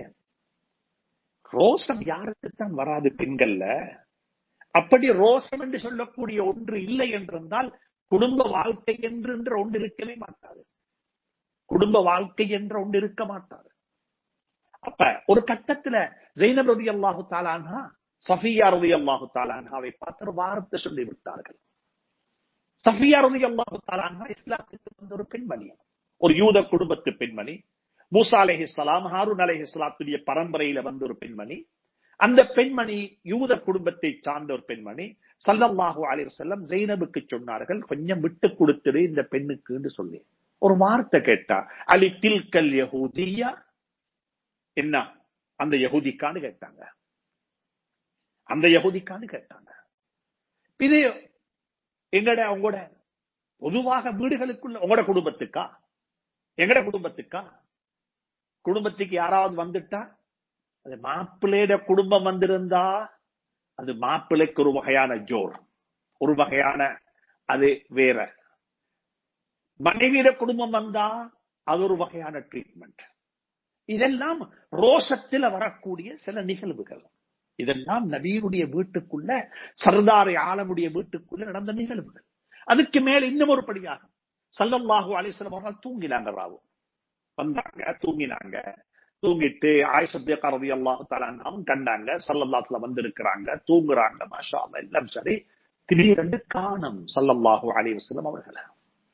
ரோசம் யாருக்கு தான் வராது பெண்கள்ல அப்படி ரோசம் என்று சொல்லக்கூடிய ஒன்று இல்லை என்றிருந்தால் குடும்ப வாழ்க்கை என்று என்ற ஒன்று இருக்கவே மாட்டாது குடும்ப வாழ்க்கை என்ற ஒன்று இருக்க மாட்டாது அப்ப ஒரு கட்டத்துல ஜெயினப் ரதி அல்லாஹு தாலானா சஃபியா ரதி அல்லாஹு தாலானாவை பார்த்து ஒரு வார்த்தை சொல்லி விட்டார்கள் சஃபியா ரதி அல்லாஹு தாலானா இஸ்லாத்துக்கு வந்த ஒரு பெண்மணி ஒரு யூத குடும்பத்து பெண்மணி மூசா அலஹி சலாம் ஹாரூன் அலஹி சலாத்துடைய பரம்பரையில வந்த ஒரு பெண்மணி அந்த பெண்மணி யூத குடும்பத்தை சார்ந்த ஒரு பெண்மணி சல்லல்லாஹு அலைஹி வஸல்லம் ஜெயினபுக்கு சொன்னார்கள் கொஞ்சம் விட்டு கொடுத்துடு இந்த பெண்ணுக்கு சொல்லி ஒரு வார்த்தை கேட்டா அலி தில்கல் யஹூதியா என்ன அந்த யகுதிக்கான்னு கேட்டாங்க அந்த யகுதிக்கான்னு கேட்டாங்க இது எங்கட உங்களோட பொதுவாக வீடுகளுக்குள்ள உங்களோட குடும்பத்துக்கா எங்கட குடும்பத்துக்கா குடும்பத்துக்கு யாராவது வந்துட்டா அது மாப்பிள்ளையோட குடும்பம் வந்திருந்தா அது மாப்பிள்ளைக்கு ஒரு வகையான ஜோர் ஒரு வகையான அது வேற மனைவியிட குடும்பம் வந்தா அது ஒரு வகையான ட்ரீட்மெண்ட் இதெல்லாம் ரோஷத்துல வரக்கூடிய சில நிகழ்வுகள் இதெல்லாம் நபீனுடைய வீட்டுக்குள்ள சர்தாரை ஆலமுடைய வீட்டுக்குள்ள நடந்த நிகழ்வுகள் அதுக்கு மேல இன்னும் ஒரு படியாக சல்லல்லாஹு அலிஸ்லாம் அவர்கள் தூங்கினாங்க ராவு வந்தாங்க தூங்கினாங்க தூங்கிட்டு ஆயிஷத்திய ரவி அல்லாஹு தலான்னு கண்டாங்க சல்லல்லாத்துல வந்திருக்கிறாங்க தூங்குறாங்க மாஷா எல்லாம் சரி திடீரென்று காணும் சல்லல்லாஹு அலி வசலம் அவர்களை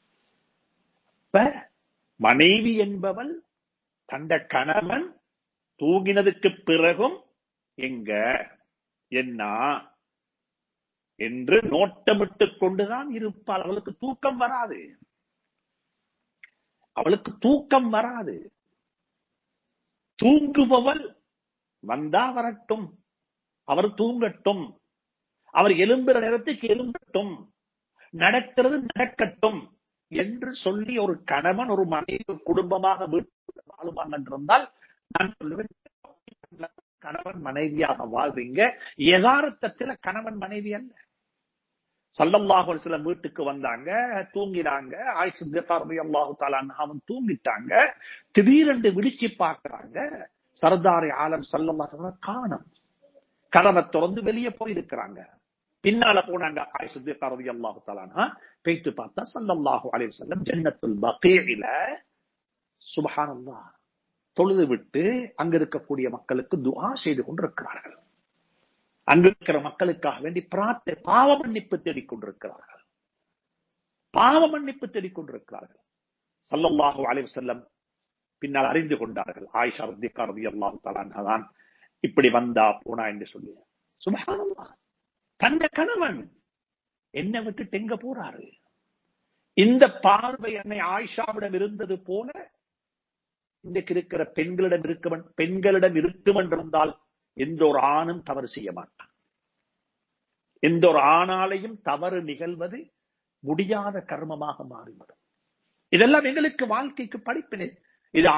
மனைவி என்பவள் தந்த கணவன் தூங்கினதுக்கு பிறகும் எங்க என்ன என்று நோட்டமிட்டுக் கொண்டுதான் இருப்பாள் அவளுக்கு தூக்கம் வராது அவளுக்கு தூக்கம் வராது தூங்குபவள் வந்தா வரட்டும் அவர் தூங்கட்டும் அவர் எலும்புற நேரத்துக்கு எலும்பட்டும் நடக்கிறது நடக்கட்டும் என்று சொல்லி ஒரு கணவன் ஒரு மனைவி குடும்பமாக வாழுவாங்க என்றிருந்தால் நான் சொல்லுவேன் கணவன் மனைவியாக வாழ்வீங்க யதார்த்தத்துல கணவன் மனைவி அல்ல சல்லல்லாஹு சில வீட்டுக்கு வந்தாங்க தூங்கினாங்க ஆயுசு அல்லாஹு தாலான் அவன் தூங்கிட்டாங்க திடீரென்று விழிச்சு பார்க்கிறாங்க சர்தாரி ஆலம் சல்லல்லாஹு காணும் கதவை திறந்து வெளியே போயிருக்கிறாங்க பின்னால போனாங்க ஆயுசு அல்லாஹு தாலானா பேய்த்து பார்த்தா சல்லல்லாஹு அலைஹி வஸல்லம் ஜன்னத்துல் பகீல சுபஹானல்லாஹ் தொழுது விட்டு அங்க இருக்கக்கூடிய மக்களுக்கு துஆ செய்து கொண்டிருக்கிறார்கள் அங்க இருக்கிற மக்களுக்காக வேண்டி பிரார்த்தை பாவ மன்னிப்பு தேடிக் கொண்டிருக்கிறார்கள் பாவ மன்னிப்பு தேடிக் கொண்டிருக்கிறார்கள் சல்லல்லாஹு அலைஹி வஸல்லம் பின்னால் அறிந்து கொண்டார்கள் ஆயிஷா ரத்திகா ரலியல்லாஹு தஆலா தான் இப்படி வந்தா போனா என்று சொல்லி சுபஹானல்லாஹ் தந்த கணவன் என்ன விட்டுட்டு எங்க போறாரு இந்த பார்வை என்னை ஆயிஷாவிடம் இருந்தது போல இன்றைக்கு இருக்கிற பெண்களிடம் இருக்க பெண்களிடம் இருக்கும் என்றிருந்தால் எந்த ஒரு ஆணும் தவறு செய்ய மாட்டான் எந்த ஒரு ஆணாலையும் தவறு நிகழ்வது முடியாத கர்மமாக மாறிவிடும் இதெல்லாம் எங்களுக்கு வாழ்க்கைக்கு படிப்பினை இது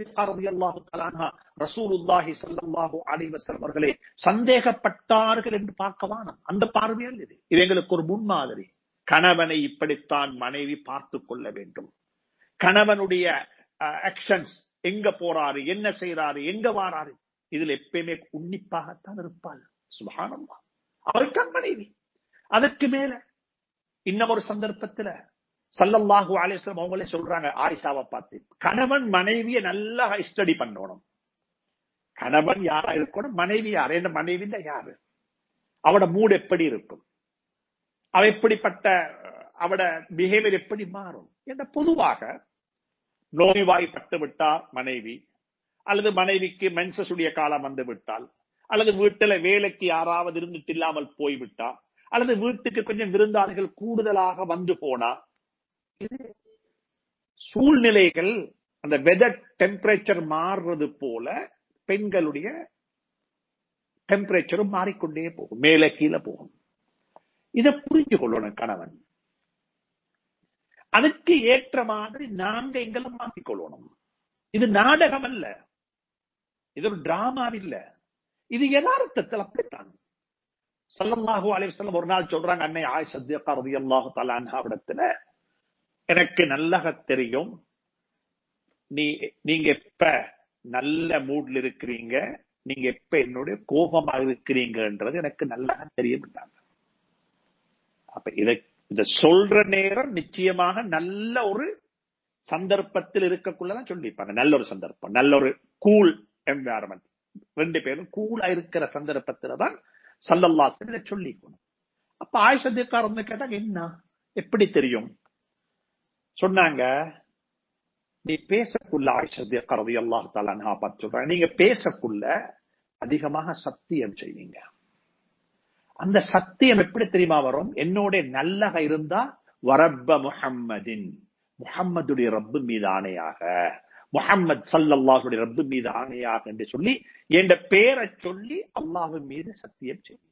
ரசூலுல்லாஹி ஸல்லல்லாஹு அலைஹி வஸல்லம் அவர்களே சந்தேகப்பட்டார்கள் என்று பார்க்க வேணாம் அந்த பார்வையில் இது இது எங்களுக்கு ஒரு முன்மாதிரி கணவனை இப்படித்தான் மனைவி பார்த்து கொள்ள வேண்டும் கணவனுடைய ஆக்ஷன்ஸ் எங்க போறாரு என்ன செய்யறாரு எங்க வாராரு இதுல எப்பயுமே உன்னிப்பாகத்தான் இருப்பாள் சுபகானம்மா அவருக்கான் மனைவி அதற்கு மேல இன்னும் ஒரு சந்தர்ப்பத்துல சல்லல்லாஹு அலிஸ்லாம் அவங்களே சொல்றாங்க ஆயிஷாவை பார்த்து கணவன் மனைவிய நல்லா ஸ்டடி பண்ணணும் கணவன் யாரா இருக்கணும் மனைவி யாரு என்ன மனைவி யாரு அவட மூடு எப்படி இருக்கும் அவ எப்படிப்பட்ட அவட பிஹேவியர் எப்படி மாறும் என்ற பொதுவாக நோய்வாய்ப்பட்டு விட்டார் மனைவி அல்லது மனைவிக்கு மென்சஸுடைய காலம் வந்து விட்டால் அல்லது வீட்டுல வேலைக்கு யாராவது இருந்துட்டு இல்லாமல் போய்விட்டா அல்லது வீட்டுக்கு கொஞ்சம் விருந்தாளிகள் கூடுதலாக வந்து போனா சூழ்நிலைகள் அந்த வெதர் டெம்பரேச்சர் மாறுறது போல பெண்களுடைய டெம்பரேச்சரும் மாறிக்கொண்டே போகும் மேலே கீழே போகும் இதை புரிஞ்சு கொள்ளணும் கணவன் அதுக்கு ஏற்ற மாதிரி நாங்க எங்களை மாற்றிக்கொள்ளணும் இது நாடகம் அல்ல இது ஒரு டிராமா இல்ல இது யதார்த்தத்தில் அப்படித்தான் சல்லல்லாஹு அலைவசல்லம் ஒரு நாள் சொல்றாங்க அன்னை ஆய் சத்தியக்கா ரதி அல்லாஹு தலான்ஹாவிடத்துல எனக்கு நல்லக தெரியும் நீ நீங்க எப்ப நல்ல மூட்ல இருக்கிறீங்க நீங்க எப்ப என்னுடைய கோபமா இருக்கிறீங்கன்றது எனக்கு நல்லா தெரியும் அப்ப இதை இத சொல்ற நேரம் நிச்சயமாக நல்ல ஒரு சந்தர்ப்பத்தில் இருக்கக்குள்ளதான் சொல்லியிருப்பாங்க நல்ல ஒரு சந்தர்ப்பம் நல்ல ஒரு கூல் என்வாரன்மெண்ட் ரெண்டு பேரும் கூலா இருக்கிற சந்தர்ப்பத்துல தான் சல்லல்லாசன் இதை சொல்லிக்கணும் அப்ப ஆயுஷத்தியக்காரன் கேட்டாங்க என்ன எப்படி தெரியும் சொன்னாங்க நீ பேசக்குள்ள ஆயுஷத்தியக்காரதி அல்லாஹ் தாலா பார்த்து சொல்றாங்க நீங்க பேசக்குள்ள அதிகமாக சத்தியம் செய்வீங்க அந்த சத்தியம் எப்படி தெரியுமா வரும் என்னோட நல்லக இருந்தா வரப்ப முஹம்மதின் முஹம்மதுடைய ரப்பு மீது ஆணையாக முஹம்மது சல்லாஹுடைய ரப்பு மீது ஆணையாக என்று சொல்லி என்ற பேரை சொல்லி அல்லாஹு மீது சத்தியம் செய்வீங்க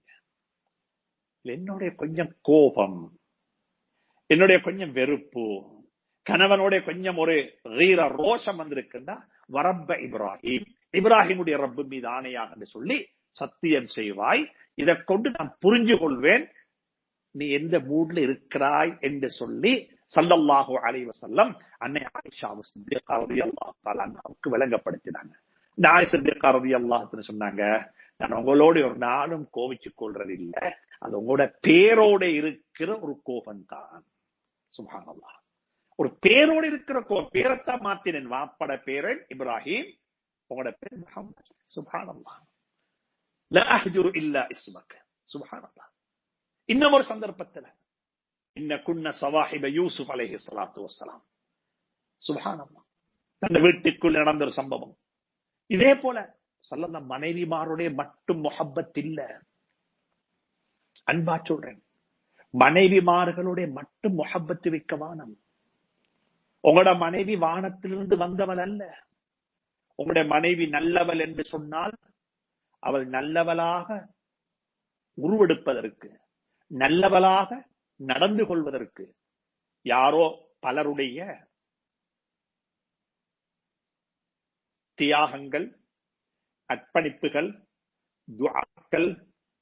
என்னுடைய கொஞ்சம் கோபம் என்னுடைய கொஞ்சம் வெறுப்பு கணவனோட கொஞ்சம் ஒரு ரீர ரோஷம் வந்திருக்குன்னா வரப்ப இப்ராஹிம் இப்ராஹிமுடைய ரப்பு மீது ஆணையாக என்று சொல்லி சத்தியம் செய்வாய் இதை கொண்டு நான் புரிஞ்சு கொள்வேன் நீ எந்த மூட்ல இருக்கிறாய் என்று சொல்லி சல்லல்லாஹு அலைஹி வஸல்லம் அன்னை ஆயிஷா சித்திகா ரலியல்லாஹு தஆலா அன்ஹாவுக்கு விளங்கப்படுத்தினாங்க இந்த ஆயிஷா சித்திகா ரலியல்லாஹு சொன்னாங்க நான் உங்களோட ஒரு நாளும் கோவிச்சு கொள்றது இல்ல அது உங்களோட பேரோட இருக்கிற ஒரு கோபம் தான் சுபானல்லா ஒரு பேரோட இருக்கிற கோ பேரத்தான் மாத்தினேன் வாப்பட பேரன் இப்ராஹிம் உங்களோட பேர் முகமது சுபானல்லா لا أهجر إلا اسمك سبحان الله இன்னும் ஒரு சந்தர்ப்பத்தில் இன்ன குன்ன சவாஹிப யூசுப் அலைஹி ஸலாத்து வஸ்ஸலாம் சுப்ஹானல்லாஹ் தன் வீட்டுக்குள் நடந்த ஒரு சம்பவம் இதே போல சொல்லல மனைவிமாருடைய மட்டும் முஹப்பத் இல்ல அன்பா சொல்றேன் மனைவிமார்களுடைய மட்டும் முஹப்பத்து வைக்க வானம் உங்களோட மனைவி வானத்திலிருந்து வந்தவள் அல்ல உங்களுடைய மனைவி நல்லவள் என்று சொன்னால் அவள் நல்லவளாக உருவெடுப்பதற்கு நல்லவளாக நடந்து கொள்வதற்கு யாரோ பலருடைய தியாகங்கள் அர்ப்பணிப்புகள் துவாக்கள்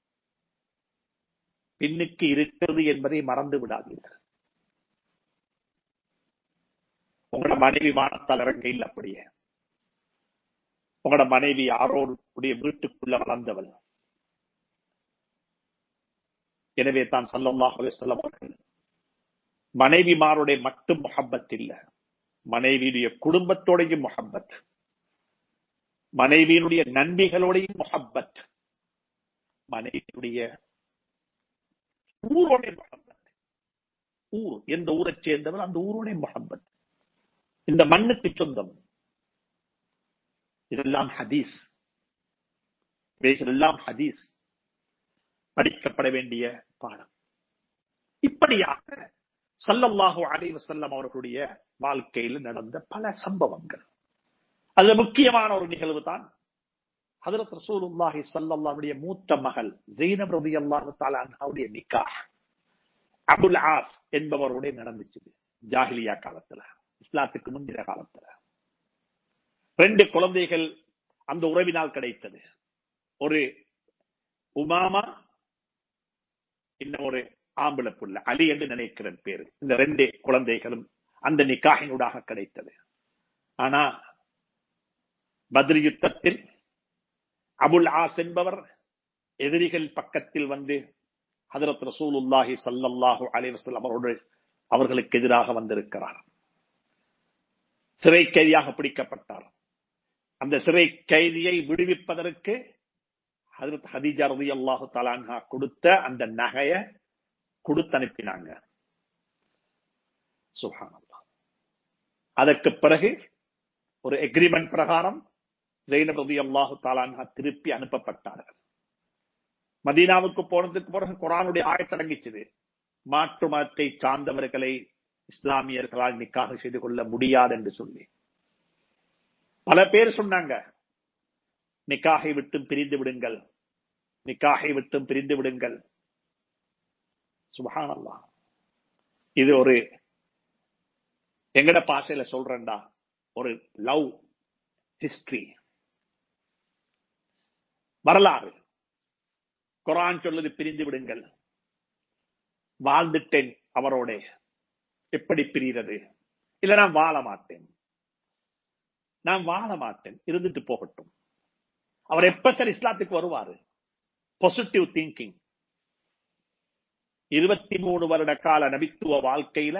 பின்னுக்கு இருக்கிறது என்பதை மறந்து விடாதீர்கள் உங்களோட மனைவி வானத்தால் இறங்கையில் அப்படியே உங்களோட மனைவி யாரோடைய வீட்டுக்குள்ள வளர்ந்தவள் எனவே தான் சல்லல்லாஹு சொல்லம் அவர்கள் மனைவிமாருடைய மட்டும் முகப்பத் இல்ல மனைவியுடைய குடும்பத்தோடையும் முகப்பத் மனைவியினுடைய நன்மைகளோடையும் முகப்பத் மனைவியுடைய ஊரோடைய முகப்பத் ஊர் எந்த ஊரை சேர்ந்தவர் அந்த ஊரோடைய முகப்பத் இந்த மண்ணுக்கு சொந்தம் இதெல்லாம் ஹதீஸ் இவைகளெல்லாம் ஹதீஸ் படிக்கப்பட வேண்டிய பாடம் இப்படியாக சல்லல்லாஹு அலைஹி வஸல்லம் அவர்களுடைய வாழ்க்கையில் நடந்த பல சம்பவங்கள் அது முக்கியமான ஒரு நிகழ்வு தான் ஹதரத் ரசூலுல்லாஹி ஸல்லல்லாஹுடைய மூத்த மகள் ஜெய்னப் ரலியல்லாஹு தஆலா அன்ஹாவுடைய நிக்காஹ் அபுல் ஆஸ் என்பவருடைய நடந்துச்சு ஜாஹிலியா காலத்துல இஸ்லாத்துக்கு முந்தின காலத்துல ரெண்டு குழந்தைகள் அந்த உறவினால் கிடைத்தது ஒரு உமாமா இன்னும் ஒரு ஆம்பளை புள்ள அலி என்று நினைக்கிறேன் பேரு இந்த ரெண்டு குழந்தைகளும் அந்த நிக்காகினூடாக கிடைத்தது ஆனா பத்ரி யுத்தத்தில் அபுல் ஆஸ் என்பவர் எதிரிகள் பக்கத்தில் வந்து ஹதரத் ரசூலுல்லாஹி சல்லல்லாஹு அலைவசல் அவரோடு அவர்களுக்கு எதிராக வந்திருக்கிறார் சிறை கைதியாக பிடிக்கப்பட்டார் அந்த சிறை கைதியை விடுவிப்பதற்கு ஹதரத் ஹதீஜா ரதி அல்லாஹு தலான்ஹா கொடுத்த அந்த நகைய கொடுத்து அனுப்பினாங்க சுஹானல்லா அதற்கு பிறகு ஒரு எக்ரிமெண்ட் பிரகாரம் ஜெயினப் ரதி அல்லாஹு தாலான்ஹா திருப்பி அனுப்பப்பட்டார்கள் மதீனாவுக்கு போனதுக்கு பிறகு குரானுடைய ஆயத்தடங்கிச்சது மாற்று மதத்தை சார்ந்தவர்களை இஸ்லாமியர்களால் நிக்காக செய்து கொள்ள முடியாது என்று சொல்லி பல பேர் சொன்னாங்க நிக்காகை விட்டும் பிரிந்து விடுங்கள் நிக்காகை விட்டும் பிரிந்து விடுங்கள் சுபஹானல்லா இது ஒரு எங்கட பாசையில சொல்றேன்டா ஒரு லவ் ஹிஸ்டரி வரலாறு குரான் சொல்லுது பிரிந்து விடுங்கள் வாழ்ந்துட்டேன் அவரோட எப்படி பிரிகிறது இல்ல நான் வாழ மாட்டேன் நான் வாழ மாட்டேன் இருந்துட்டு போகட்டும் அவர் எப்ப சார் இஸ்லாத்துக்கு வருவாரு பாசிட்டிவ் திங்கிங் இருபத்தி மூணு வருட கால நபித்துவ வாழ்க்கையில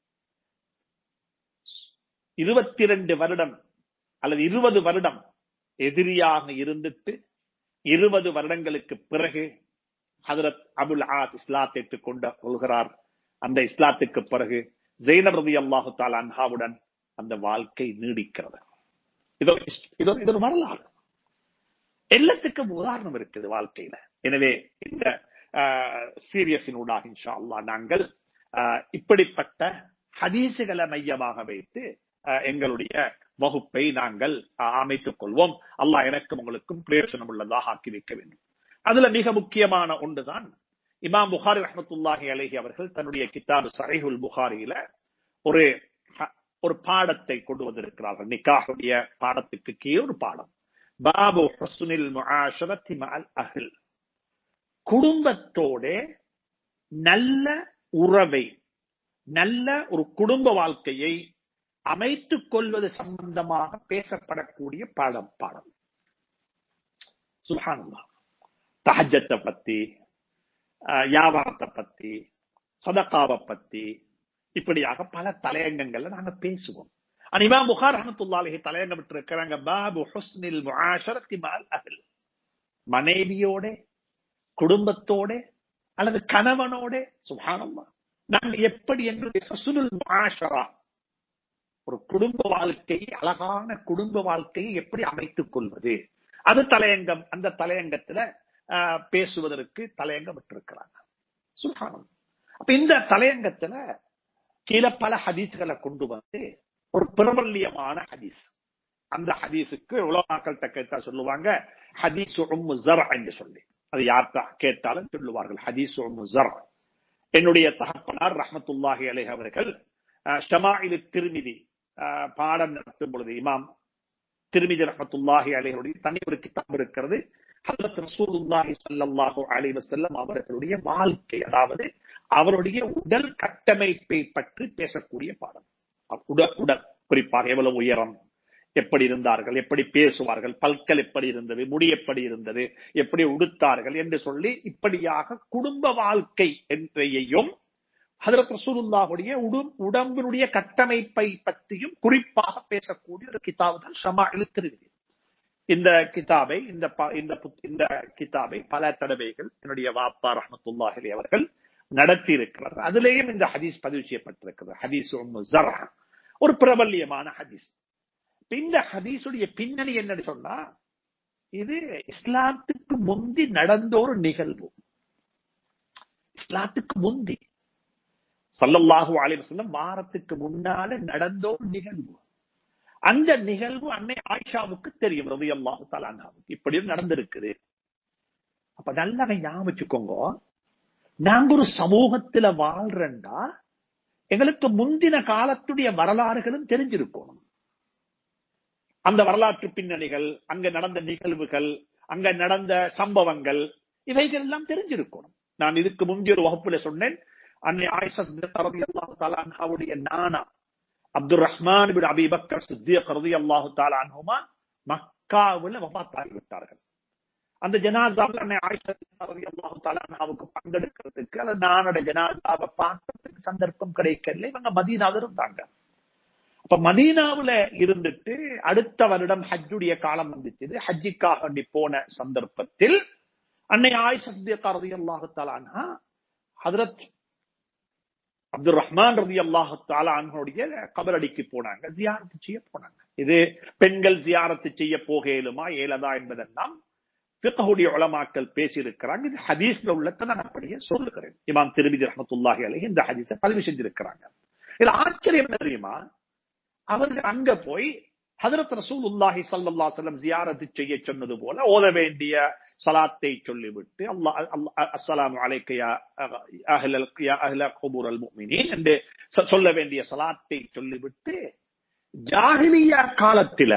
இருபத்தி ரெண்டு வருடம் அல்லது இருபது வருடம் எதிரியாக இருந்துட்டு இருபது வருடங்களுக்கு பிறகு ஹதரத் அபுல் ஆஸ் இஸ்லாத்தை கொண்டு கொள்கிறார் அந்த இஸ்லாத்துக்கு பிறகு ஜெயினப் ரதி அல்லாஹு தால் அன்ஹாவுடன் அந்த வாழ்க்கை நீடிக்கிறது இதோ இதோ இது ஒரு வரலாறு எல்லாத்துக்கும் உதாரணம் இருக்குது வாழ்க்கையில எனவே இந்த சீரியஸினூடாக இன்ஷா அல்லா நாங்கள் இப்படிப்பட்ட ஹதீசுகளை மையமாக வைத்து எங்களுடைய வகுப்பை நாங்கள் அமைத்துக் கொள்வோம் அல்லாஹ் எனக்கும் உங்களுக்கும் பிரயோஜனம் உள்ளதாக ஆக்கி வைக்க வேண்டும் அதுல மிக முக்கியமான ஒன்றுதான் இமாம் புகாரி ரஹமத்துல்லாஹி அலஹி அவர்கள் தன்னுடைய கிதாபு சஹிஹுல் புகாரியில ஒரு ஒரு பாடத்தை கொண்டு வந்திருக்கிறார்கள் நிக்காஹுடைய பாடத்துக்கு கீழ் ஒரு பாடம் பாபு ஹசுனில் முஆஷரத்தி மஅல் அஹ்ல் குடும்பத்தோட நல்ல உறவை நல்ல ஒரு குடும்ப வாழ்க்கையை அமைத்துக் கொள்வது சம்பந்தமாக பேசப்படக்கூடிய பாடம் பாடம் சுல்ஹானுல்லா தஹஜத்தை பத்தி வியாபாரத்தை பத்தி சதக்காவை பத்தி இப்படியாக பல தலையங்கங்கள்ல நாங்க பேசுவோம் அனிமா புகார் அஹமத்துல்லாஹி தலையங்கம் இருக்கிறாங்க பாபு ஹுஸ்னில் முஆஷரத்தி மால் அஹ்ல் மனைவியோட குடும்பத்தோட அல்லது கணவனோட சுபானம்மா நாங்கள் எப்படி எங்களுடைய ஹசுனுல் முஆஷரா ஒரு குடும்ப வாழ்க்கை அழகான குடும்ப வாழ்க்கையை எப்படி அமைத்துக் கொள்வது அது தலையங்கம் அந்த தலையங்கத்துல பேசுவதற்கு தலையங்கம் விட்டிருக்கிறாங்க சுல்ஹானம் அப்ப இந்த தலையங்கத்துல கீழே பல ஹதீஸ்களை கொண்டு வந்து ஒரு பிரபல்யமான ஹதீஸ் அந்த ஹதீஸுக்கு உலமாக்கள்கிட்ட கேட்டா சொல்லுவாங்க ஹதீஸ் என்று சொல்லி அது யார்கிட்ட கேட்டாலும் சொல்லுவார்கள் ஹதீஸ் என்னுடைய தகப்பனார் ரஹமத்துல்லாஹி அலை அவர்கள் ஷமாயிலு திருமிதி பாடம் நடத்தும் பொழுது இமாம் திருமிதி ரஹமத்துல்லாஹி அலைகளுடைய தனி ஒரு கிதாப் இருக்கிறது ஹசரத் ரசூலுல்லாஹி ஸல்லல்லாஹு அலைஹி வஸல்லம் அவர்களுடைய வாழ்க்கை அதாவது அவருடைய உடல் கட்டமைப்பை பற்றி பேசக்கூடிய பாடம் உடல் உடல் குறிப்பாக எவ்வளவு உயரம் எப்படி இருந்தார்கள் எப்படி பேசுவார்கள் பல்கள் எப்படி இருந்தது முடி எப்படி இருந்தது எப்படி உடுத்தார்கள் என்று சொல்லி இப்படியாக குடும்ப வாழ்க்கை என்றையும் ஹதரத் ரசூலுல்லாஹுடைய உடம்பினுடைய கட்டமைப்பை பற்றியும் குறிப்பாக பேசக்கூடிய ஒரு கிதாப் தான் ஷமா இழுத்திருக்கிறது இந்த கிதாபை இந்த இந்த இந்த கிதாபை பல தடவைகள் என்னுடைய வாப்பா ரஹமத்துல்லாஹி அவர்கள் நடத்தி இருக்கிறார் அதிலேயும் இந்த ஹதீஸ் பதிவு செய்யப்பட்டிருக்கிறது ஹதீஸ் ஒரு பிரபல்யமான ஹதீஸ் இந்த ஹதீஸுடைய பின்னணி என்னன்னு சொன்னா இது இஸ்லாத்துக்கு முந்தி நடந்த ஒரு நிகழ்வு இஸ்லாத்துக்கு முந்தி சல்லல்லாஹு அலிவசல்லம் வாரத்துக்கு முன்னால நடந்த ஒரு நிகழ்வு அந்த நிகழ்வு அன்னை ஆயிஷாவுக்கு தெரியும் ரவி அல்லாஹு தலானாவுக்கு இப்படியும் நடந்திருக்குது அப்ப நல்லா ஞாபகம் வச்சுக்கோங்க நாங்க ஒரு சமூகத்துல வாழ்றண்டா எங்களுக்கு முந்தின காலத்துடைய வரலாறுகளும் தெரிஞ்சிருக்கணும் அந்த வரலாற்று பின்னணிகள் அங்க நடந்த நிகழ்வுகள் அங்க நடந்த சம்பவங்கள் இவைகள் எல்லாம் தெரிஞ்சிருக்கணும் நான் இதுக்கு முந்தைய ஒரு வகுப்புல சொன்னேன் அன்னை ஆயிஷாவுடைய நானா அப்துல் ரஹ்மான் பின் அபிபக்கர் சித்தியக் ரலியல்லாஹு தஆலா அன்ஹுமா மக்காவில் வஃபாத் விட்டார்கள் அந்த ஜனாசாவில் அன்னை ஆயிஷா ரலியல்லாஹு தஆலா அன்ஹாவுக்கு பங்கெடுக்கிறதுக்கு அல்லது நானோட ஜனாசாவை பார்க்கறதுக்கு சந்தர்ப்பம் கிடைக்கல இவங்க மதீனாவில் இருந்தாங்க அப்ப மதீனாவுல இருந்துட்டு அடுத்த வருடம் ஹஜ்ஜுடைய காலம் வந்துச்சு ஹஜ்ஜிக்காக வேண்டி போன சந்தர்ப்பத்தில் அன்னை ஆயிஷா ரலியல்லாஹு தஆலா அன்ஹா ஹஜரத் அப்துல் ரஹ்மான் ரதி அல்லாஹு தாலானுடைய கபரடிக்கு போனாங்க ஜியாரத்து செய்ய போனாங்க இது பெண்கள் ஜியாரத்து செய்ய போகலுமா ஏலதா என்பதெல்லாம் பிறகுடைய உளமாக்கல் பேசியிருக்கிறாங்க இது ஹதீஸ்ல உள்ளத நான் அப்படியே சொல்லுகிறேன் இமாம் திருமிதி ரஹமத்துல்லாஹி அலஹி இந்த ஹதீஸை பதிவு செஞ்சிருக்கிறாங்க இதுல ஆச்சரியம் என்ன தெரியுமா அவர்கள் அங்க போய் ஹதரத் ரசூல் உல்லாஹி சல்லா செல்லம் ஜியாரத்து செய்ய சொன்னது போல ஓத வேண்டிய சலாத்தை சொல்லிவிட்டு அல்லாஹ் அஸ்ஸலாமு அலைக்க யா அஹ்லல் யா அஹ்ல குபூர் அல் முஃமினீன் என்று சொல்ல வேண்டிய சலாத்தை சொல்லிவிட்டு ஜாஹிலியா காலத்தில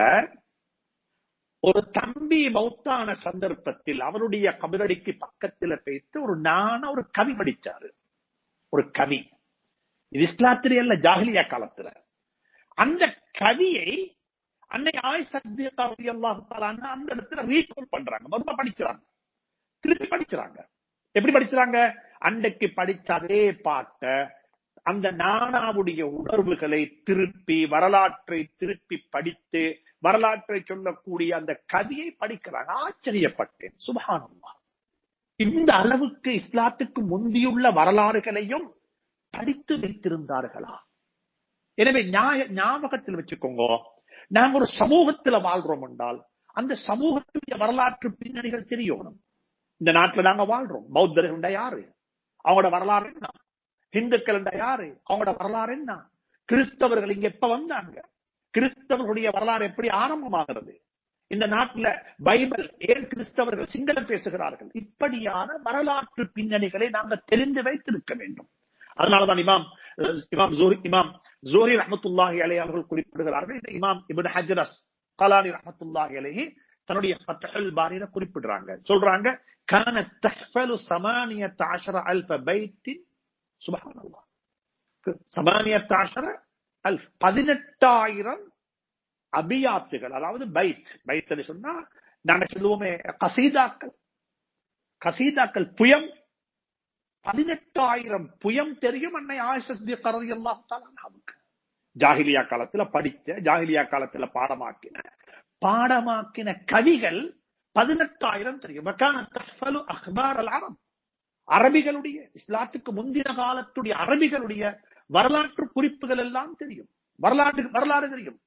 ஒரு தம்பி மௌத்தான சந்தர்ப்பத்தில் அவருடைய கபிரடிக்கு பக்கத்துல பேத்து ஒரு நான ஒரு கவி படிச்சாரு ஒரு கவி இது இஸ்லாத்திலே அல்ல ஜாஹிலியா காலத்துல அந்த கவியை அன்னை ஆய் சத்தியதா அல்லாஹு அந்த இடத்துல ரீகால் பண்றாங்க மறுபடியும் படிக்கிறாங்க திருப்பி படிக்கிறாங்க எப்படி படிக்கிறாங்க அன்றைக்கு படிச்ச அதே பாட்ட அந்த நானாவுடைய உணர்வுகளை திருப்பி வரலாற்றை திருப்பி படித்து வரலாற்றை சொல்லக்கூடிய அந்த கவியை படிக்கிறாங்க ஆச்சரியப்பட்டேன் சுபகானம்மா இந்த அளவுக்கு இஸ்லாத்துக்கு முந்தியுள்ள வரலாறுகளையும் படித்து வைத்திருந்தார்களா எனவே ஞாபகத்தில் வச்சுக்கோங்க நாங்க ஒரு சமூகத்துல வாழ்றோம் என்றால் அந்த சமூகத்துடைய வரலாற்று பின்னணிகள் தெரியணும் இந்த நாட்டுல நாங்க வாழ்றோம் பௌத்தர்கள் யாரு அவங்களோட வரலாறு என்ன இந்துக்கள் யாரு அவங்களோட வரலாறு என்ன கிறிஸ்தவர்கள் இங்க எப்ப வந்தாங்க கிறிஸ்தவர்களுடைய வரலாறு எப்படி ஆரம்பமாகிறது இந்த நாட்டுல பைபிள் ஏன் கிறிஸ்தவர்கள் சிங்களம் பேசுகிறார்கள் இப்படியான வரலாற்று பின்னணிகளை நாங்கள் தெரிந்து வைத்திருக்க வேண்டும் அதனாலதான் இமாம் இமாம் ஜோரி இமாம் ஜோரி ரஹமத்துல்லாஹி அலை அவர்கள் குறிப்பிடுகிறார்கள் இந்த இமாம் இபின் ஹஜரஸ் கலானி ரஹமத்துல்லாஹி அலைஹி தன்னுடைய ஃபத்ஹுல் பாரியில குறிப்பிடுறாங்க சொல்றாங்க கான தஹ்ஃபலு சமானியத் அஷர அல்ஃப பைத்தின் சுபஹானல்லாஹ் சமானியத் அஷர அல்ஃப் பதினெட்டாயிரம் அபியாத்துகள் அதாவது பைத் பைத் சொன்னா நாங்க சொல்லுவோமே கசீதாக்கள் கசீதாக்கள் புயம் பதினெட்டாயிரம் புயம் தெரியும் அன்னை ஆயிஷி கரதி அல்லாஹாவுக்கு ஜாகிலியா காலத்துல படிச்ச ஜாகிலியா காலத்துல பாடமாக்கின பாடமாக்கின கவிகள் பதினெட்டாயிரம் தெரியும் அஹ்பார் அல் அரப் அரபிகளுடைய இஸ்லாத்துக்கு முந்தின காலத்துடைய அரபிகளுடைய வரலாற்று குறிப்புகள் எல்லாம் தெரியும் வரலாற்று வரலாறு தெரியும்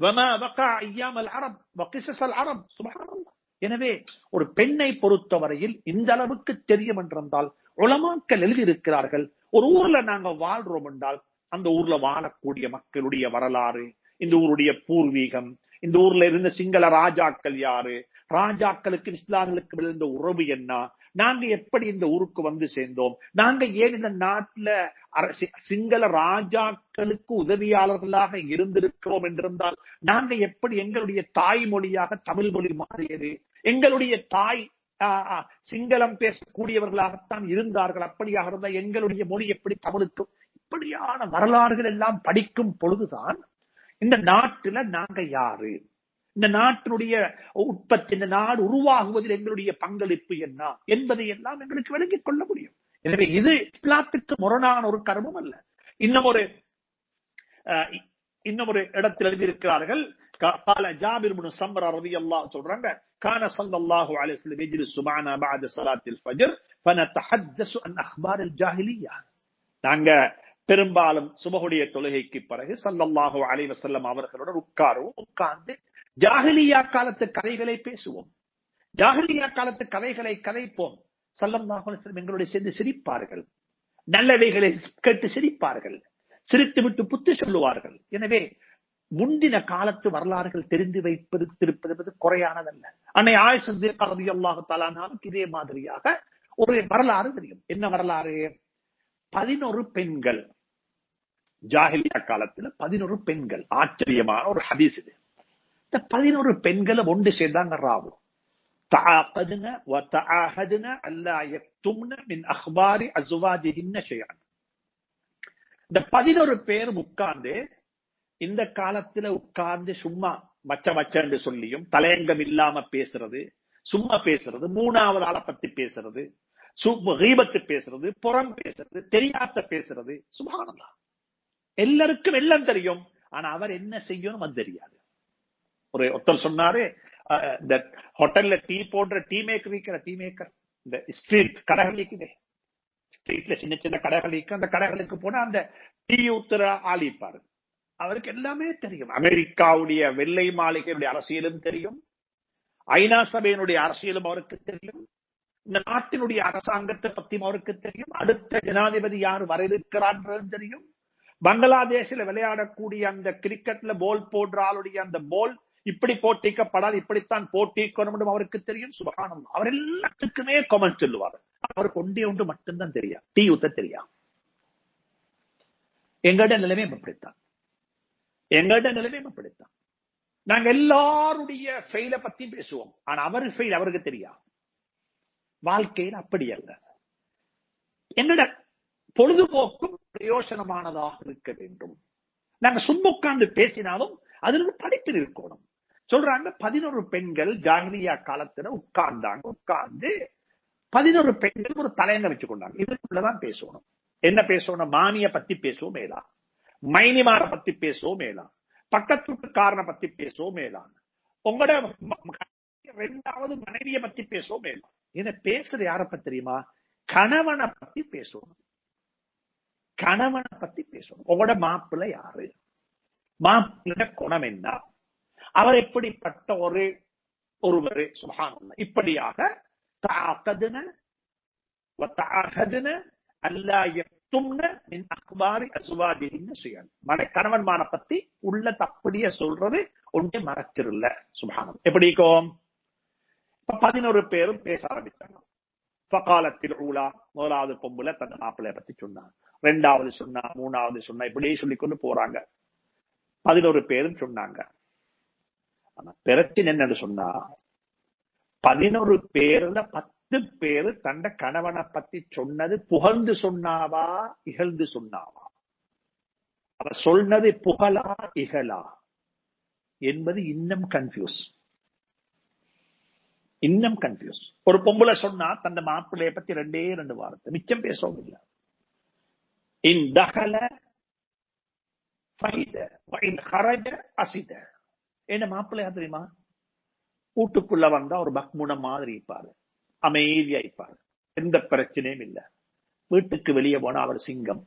எனவே ஒரு பெண்ணை பொறுத்தவரையில் இந்த அளவுக்கு தெரியும் என்றால் உளமாக்கல் எழுதியிருக்கிறார்கள் ஒரு ஊர்ல நாங்க வாழ்றோம் என்றால் அந்த ஊர்ல வாழக்கூடிய மக்களுடைய வரலாறு இந்த ஊருடைய பூர்வீகம் இந்த ஊர்ல இருந்த சிங்கள ராஜாக்கள் யாரு ராஜாக்களுக்கு இஸ்லாமிகளுக்கு இருந்த உறவு என்ன நாங்க எப்படி இந்த ஊருக்கு வந்து சேர்ந்தோம் நாங்க ஏன் இந்த நாட்டுல சிங்கள ராஜாக்களுக்கு உதவியாளர்களாக இருந்திருக்கிறோம் என்றிருந்தால் நாங்க எப்படி எங்களுடைய தாய்மொழியாக தமிழ் மொழி மாறியது எங்களுடைய தாய் சிங்களம் பேசக்கூடியவர்களாகத்தான் இருந்தார்கள் அப்படியாக இருந்தால் எங்களுடைய மொழி எப்படி தமிழுக்கு இப்படியான வரலாறுகள் எல்லாம் படிக்கும் பொழுதுதான் இந்த நாட்டுல நாங்க யாரு இந்த நாட்டினுடைய உற்பத்தி இந்த நாடு உருவாகுவதில் எங்களுடைய பங்களிப்பு என்ன என்பதை எல்லாம் எங்களுக்கு விளங்கிக் கொள்ள முடியும் எனவே இது இஸ்லாத்துக்கு முரணான ஒரு கர்மம் அல்ல இன்னும் ஒரு இன்னும் ஒரு இடத்தில் எழுதியிருக்கிறார்கள் قال جابر بن سمرة رضي الله சொல்றாங்க كان صلى الله عليه وسلم يجلس معنا بعد صلاة الفجر فنتحدث عن أخبار الجاهلية நாங்க பெரும்பாலும் சுபகுடைய தொழுகைக்கு பிறகு சல்லல்லாஹு அலைஹி வஸல்லம் அவர்களோட உட்காருவோம் உட்கார்ந்து ஜாகிலியா காலத்து கதைகளை பேசுவோம் ஜாகிலியா காலத்து கதைகளை கதைப்போம் சல்லல்லாஹு அலைஹி வஸல்லம் எங்களுடைய சேர்ந்து சிரிப்பார்கள் நல்லவைகளை கேட்டு சிரிப்பார்கள் சிரித்து விட்டு புத்தி சொல்லுவார்கள் எனவே முந்தின காலத்து வரலாறுகள் தெரிந்து வைப்பது திருப்பது குறையானதல்ல அன்னை ஆயுஷ் அல்லாஹு தலானாவுக்கு இதே மாதிரியாக ஒரு வரலாறு தெரியும் என்ன வரலாறு பதினொரு பெண்கள் ஜாகிலியா காலத்துல பதினொரு பெண்கள் ஆச்சரியமான ஒரு ஹதீஸ் இது இந்த பதினொரு பெண்களை ஒன்று சேர்ந்தாங்க ராவு تعاقدن وتعاهدن ألا يكتمن من أخبار أزواجهن شيئا இந்த பதினொரு பேர் உட்கார்ந்து இந்த காலத்துல உட்கார்ந்து சும்மா மச்ச மச்சன்னு சொல்லியும் தலையங்கம் இல்லாம பேசுறது சும்மா பேசுறது மூணாவது ஆளை பத்தி பேசுறது ரீபத்து பேசுறது புறம் பேசுறது தெரியாத பேசுறது சுபானந்தா எல்லாருக்கும் எல்லாம் தெரியும் ஆனா அவர் என்ன செய்யணும் அது தெரியாது ஒரு ஒருத்தர் சொன்னாரு இந்த ஹோட்டல்ல டீ போன்ற டீ மேக்கர் விற்கிற டீ மேக்கர் இந்த ஸ்ட்ரீட் கடைகள் இருக்குதே ஸ்ட்ரீட்ல சின்ன சின்ன கடைகள் இருக்கு அந்த கடைகளுக்கு போனா அந்த டீ ஊத்துற ஆளிப்பாரு அவருக்கு எல்லாமே தெரியும் அமெரிக்காவுடைய வெள்ளை மாளிகையுடைய அரசியலும் தெரியும் ஐநா சபையினுடைய அரசியலும் அவருக்கு தெரியும் இந்த நாட்டினுடைய அரசாங்கத்தை பத்தியும் அவருக்கு தெரியும் அடுத்த ஜனாதிபதி யார் வர இருக்கிறான்றது தெரியும் பங்களாதேஷில் விளையாடக்கூடிய அந்த கிரிக்கெட்ல போல் போடுற ஆளுடைய அந்த போல் இப்படி போட்டிக்கப்படாது இப்படித்தான் போட்டிக்கணும் அவருக்கு தெரியும் சுபகானம் அவர் எல்லாத்துக்குமே கமெண்ட் சொல்லுவார் அவருக்கு ஒன்றே ஒன்று மட்டும்தான் தெரியும் டீ ஊத்த தெரியா எங்கட நிலைமை அப்படித்தான் எங்கட நிலைமை அப்படித்தான் நாங்க எல்லாருடைய ஃபெயில பத்தி பேசுவோம் ஆனா அவர் ஃபெயில் அவருக்கு தெரியா வாழ்க்கையில் அப்படி அல்ல என்னோட பொழுதுபோக்கும் பிரயோசனமானதாக இருக்க வேண்டும் நாங்க சும்மா உட்கார்ந்து பேசினாலும் அதுல படிப்பில் இருக்கணும் சொல்றாங்க பதினோரு பெண்கள் ஜாகிரியா காலத்துல உட்கார்ந்தாங்க உட்கார்ந்து பதினோரு பெண்கள் ஒரு தலையங்க வச்சு கொண்டாங்க இதுக்குள்ளதான் பேசணும் என்ன பேசணும் மாமிய பத்தி பேசுவோம் மேலா மைனிமார பத்தி பேசுவோம் மேலா பக்கத்து வீட்டுக்காரனை பத்தி பேசுவோம் மேலா உங்களோட ரெண்டாவது மனைவிய பத்தி பேசுவோம் மேலா இதை பேசுறது யார பத்தி தெரியுமா கணவனை பத்தி பேசணும் கணவனை பத்தி பேசணும் உங்களோட மாப்பிள்ள யாரு மாப்பிள்ள குணம் என்ன அவர் எப்படிப்பட்ட ஒரு ஒருவர் சுகானம் இப்படியாக தாக்கதுன தாகதுன அல்லா எத்தும்ன மின் அக்பாரி அசுவாதின்னு செய்யணும் மனை கணவன்மான பத்தி உள்ள தப்படிய சொல்றது ஒன்றே மறைச்சிருல்ல சுபானம் எப்படிக்கும் இப்ப பதினோரு பேரும் பேச ஆரம்பிச்சாங்க பகாலத்தில் ஊழா முதலாவது பொம்புல தன் மாப்பிள்ளைய பத்தி சொன்னாங்க ரெண்டாவது சொன்னா மூணாவது சொன்னா இப்படியே சொல்லிக்கொண்டு போறாங்க பதினோரு பேரும் சொன்னாங்க ஆனா பிரச்சனை என்னன்னு சொன்னா பதினோரு பேர்ல பத்து பேரு தண்ட கணவனை பத்தி சொன்னது புகழ்ந்து சொன்னாவா இகழ்ந்து சொன்னாவா அவர் சொன்னது புகழா இகழா என்பது இன்னும் கன்ஃபியூஸ் இன்னும் கன்ஃபியூஸ் ஒரு பொம்பளை சொன்னா தந்த மாப்பிள்ளைய பத்தி ரெண்டே ரெண்டு வார்த்தை மிச்சம் பேசவும் இல்லை இன் தகல அசித என்ன மாப்பிள்ளையா தெரியுமா வீட்டுக்குள்ள வந்தா ஒரு பக்முன மாதிரி இருப்பாரு அமைதியா இருப்பாரு எந்த பிரச்சனையும் இல்ல வீட்டுக்கு வெளியே போனா அவர் சிங்கம்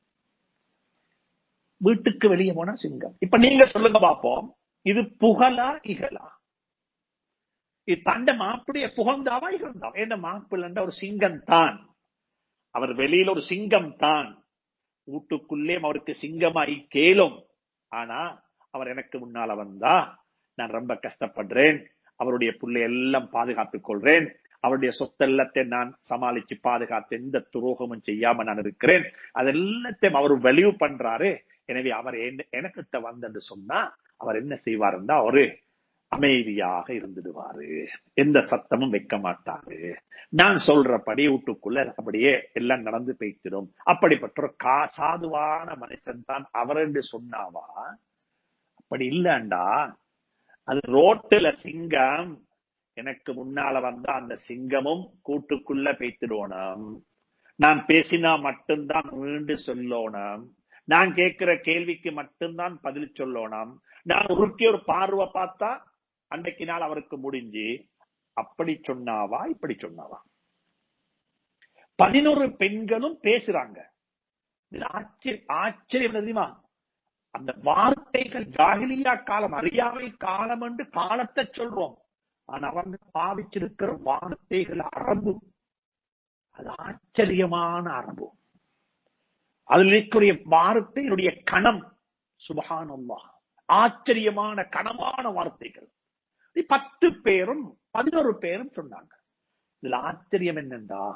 வீட்டுக்கு வெளியே போனா சிங்கம் இப்ப நீங்க சொல்லுங்க பாப்போம் இது புகழா இகழா இது தண்ட மாப்பிடைய புகழ்ந்தாவா இகழ்ந்தாவா என்ன மாப்பிள்ளன்ற ஒரு சிங்கம் தான் அவர் வெளியில ஒரு சிங்கம் தான் வீட்டுக்குள்ளே அவருக்கு சிங்கமாய் கேளும் ஆனா அவர் எனக்கு முன்னால வந்தா நான் ரொம்ப கஷ்டப்படுறேன் அவருடைய பிள்ளை எல்லாம் பாதுகாத்துக் கொள்றேன் அவருடைய சொத்தெல்லாத்தை நான் சமாளிச்சு பாதுகாத்து எந்த துரோகமும் செய்யாம நான் இருக்கிறேன் அதெல்லாத்தையும் அவர் வெளிவு பண்றாரு எனவே அவர் எனக்கிட்ட வந்தென்று சொன்னா அவர் என்ன செய்வாருன்னா அவரு அமைதியாக இருந்துடுவாரு எந்த சத்தமும் வைக்க மாட்டாரு நான் சொல்றபடி வீட்டுக்குள்ள அப்படியே எல்லாம் நடந்து போய்த்திடும் அப்படிப்பட்ட ஒரு கா சாதுவான மனுஷன் தான் அவர் என்று சொன்னாவா அப்படி இல்லண்டா அது ரோட்டுல சிங்கம் எனக்கு முன்னால வந்தா அந்த சிங்கமும் கூட்டுக்குள்ள பேத்திடுவோம் நான் பேசினா மட்டும்தான் மீண்டு சொல்லணும் நான் கேட்கிற கேள்விக்கு மட்டும்தான் பதில் சொல்லணும் நான் உருக்கி ஒரு பார்வை பார்த்தா அன்றைக்கு நாள் அவருக்கு முடிஞ்சு அப்படி சொன்னாவா இப்படி சொன்னாவா பதினோரு பெண்களும் பேசுறாங்க ஆச்சரியம் தெரியுமா அந்த வார்த்தைகள் ஜாகிலியா காலம் அறியாமை காலம் என்று காலத்தை சொல்றோம் ஆனா அவங்க பாவிச்சிருக்கிற வார்த்தைகள் அரபு அது ஆச்சரியமான அரபு அதில் இருக்கக்கூடிய வார்த்தையினுடைய கணம் சுபகானம்மா ஆச்சரியமான கனமான வார்த்தைகள் பத்து பேரும் பதினோரு பேரும் சொன்னாங்க இதுல ஆச்சரியம் என்னண்டா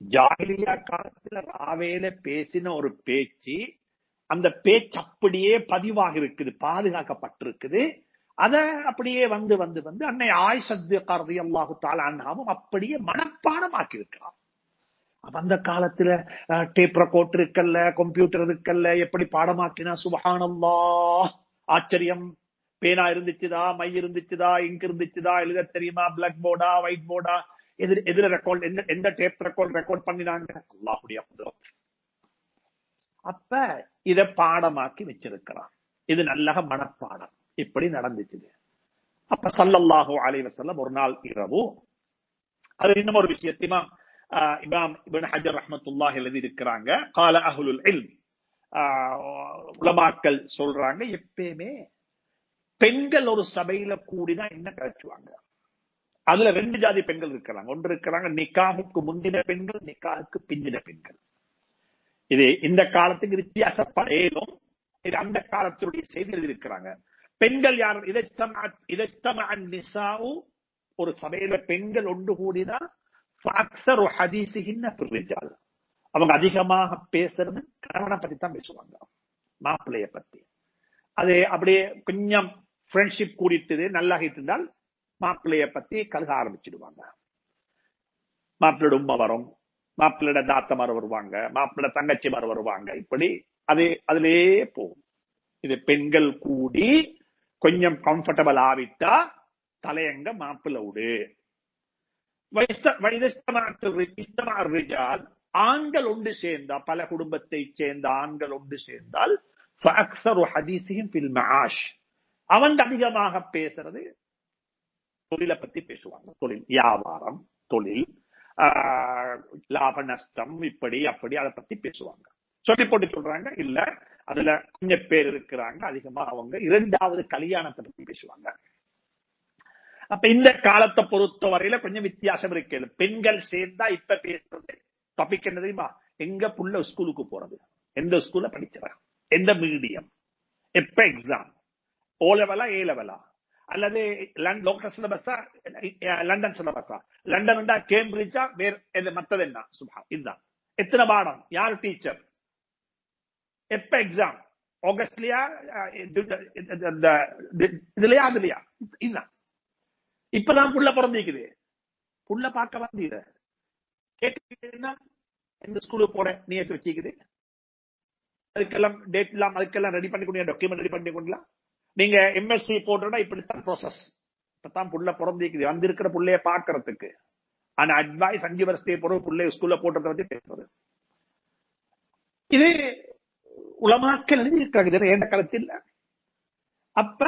ஜாகிலியா காலத்துல ராவேல பேசின ஒரு பேச்சு அந்த பேச்சு அப்படியே பதிவாக இருக்குது பாதுகாக்கப்பட்டிருக்குது அத அப்படியே வந்து வந்து வந்து அன்னை ஆய் சத்து கருதி அல்லாஹு தாலாவும் அப்படியே மனப்பாடம் ஆக்கியிருக்கிறார் அப்ப அந்த காலத்துல டேப் ரெக்கார்ட் இருக்கல்ல கம்ப்யூட்டர் இருக்கல்ல எப்படி பாடமாக்கினா சுபஹானல்லா ஆச்சரியம் பேனா இருந்துச்சுதா மை இருந்துச்சுதா இங்க் இருந்துச்சுதா எழுத தெரியுமா பிளாக் போர்டா ஒயிட் போர்டா எதிர் எதிர ரெக்கார்ட் எந்த எந்த டேப் ரெக்கார்ட் ரெக்கார்ட் பண்ணினாங்க அல்லாஹுடைய அப்ப இத பாடமாக்கி வச்சிருக்கிறான் இது நல்ல மனப்பாடம் இப்படி நடந்துச்சு அப்ப சல்லல்லாஹு அலைஹி வஸல்லம் ஒரு நாள் இரவு அது இன்னும் ஒரு விஷயத்தையும் இமாம் இப்னு ஹஜர் ரஹ்மத்துல்லாஹி எழுதி இருக்கிறாங்க கால அஹ்லுல் இல்ம் உலமாக்கள் சொல்றாங்க எப்பயுமே பெண்கள் ஒரு சபையில கூடினா என்ன கழிச்சுவாங்க அதுல ரெண்டு ஜாதி பெண்கள் இருக்கிறாங்க ஒன்று இருக்கிறாங்க நிக்காகுக்கு முந்தின பெண்கள் நிக்காகுக்கு பிந்தின பெண்கள் இது இந்த காலத்துக்கு வித்தியாசப்படையிலும் இது அந்த காலத்தினுடைய செய்தி எழுதியிருக்கிறாங்க பெண்கள் யார் நிசாவு ஒரு சபையில பெண்கள் ஒன்று கூடினா அவங்க அதிகமாக பேசுறது கணவனை பத்தி தான் பேசுவாங்க மாப்பிள்ளைய பத்தி அது அப்படியே கொஞ்சம் ஃப்ரெண்ட்ஷிப் கூடிட்டு நல்லாகிட்டு இருந்தால் மாப்பிள்ளைய பத்தி கருக ஆரம்பிச்சிடுவாங்க மாப்பிள்ளோட உண்மை வரும் மாப்பிள்ளோட தாத்தமார் வருவாங்க மாப்பிள்ளோட தங்கச்சிமார் வருவாங்க இப்படி அது அதுலயே போகும் இது பெண்கள் கூடி கொஞ்சம் கம்ஃபர்டபுள் ஆவிட்டா தலையங்க மாப்பிள்ள விடு ஆண்கள் ஒன்று சேர்ந்தா பல குடும்பத்தை சேர்ந்த ஆண்கள் ஒன்று சேர்ந்தால் அவன் அதிகமாக பேசுறது தொழிலை பத்தி பேசுவாங்க தொழில் வியாபாரம் தொழில் லாப நஷ்டம் இப்படி அப்படி அதை பத்தி பேசுவாங்க சொல்லி போட்டு சொல்றாங்க இல்ல அதுல கொஞ்சம் பேர் இருக்கிறாங்க அதிகமா அவங்க இரண்டாவது கல்யாணத்தை பத்தி பேசுவாங்க அப்ப இந்த காலத்தை பொறுத்த வரையில கொஞ்சம் வித்தியாசம் இருக்கு பெண்கள் சேர்ந்தா இப்ப பேசுறது டாபிக் என்ன தெரியுமா எங்க புள்ள ஸ்கூலுக்கு போறது எந்த ஸ்கூல்ல படிக்கிற எந்த மீடியம் எப்ப எக்ஸாம் ஓ லெவலா ஏ லெவலா அல்லது லோக்கல் சிலபஸா லண்டன் சிலபஸா லண்டன் கேம்பிரிட்ஜா வேற மத்தது என்ன சுபா இதுதான் எத்தனை பாடம் யார் டீச்சர் எப்ப எக்ஸாம் ஆகஸ்ட்லயா இதுலயா அதுலயா இதுதான் இப்பதான் புள்ள பிறந்திக்குது புள்ள பார்க்க வந்தீங்க கேட்குறீங்கன்னா எந்த ஸ்கூலுக்கு போட நீ எடுத்து வச்சுக்குது அதுக்கெல்லாம் டேட் இல்லாம அதுக்கெல்லாம் ரெடி பண்ணி கொண்டு டாக்குமெண்ட் ரெடி பண்ணி கொண்டலாம் நீங்க எம்எஸ்சி போட்டோம்னா இப்படித்தான் ப்ரோசஸ் இப்பதான் புள்ள பிறந்திக்குது வந்திருக்கிற புள்ளைய பாக்குறதுக்கு ஆனா அட்வைஸ் அஞ்சு வருஷத்தை போற புள்ளைய ஸ்கூல்ல போட்டதை பத்தி பேசுறது இது உலமாக்கள் எழுதியிருக்காங்க எந்த காலத்தில் அப்ப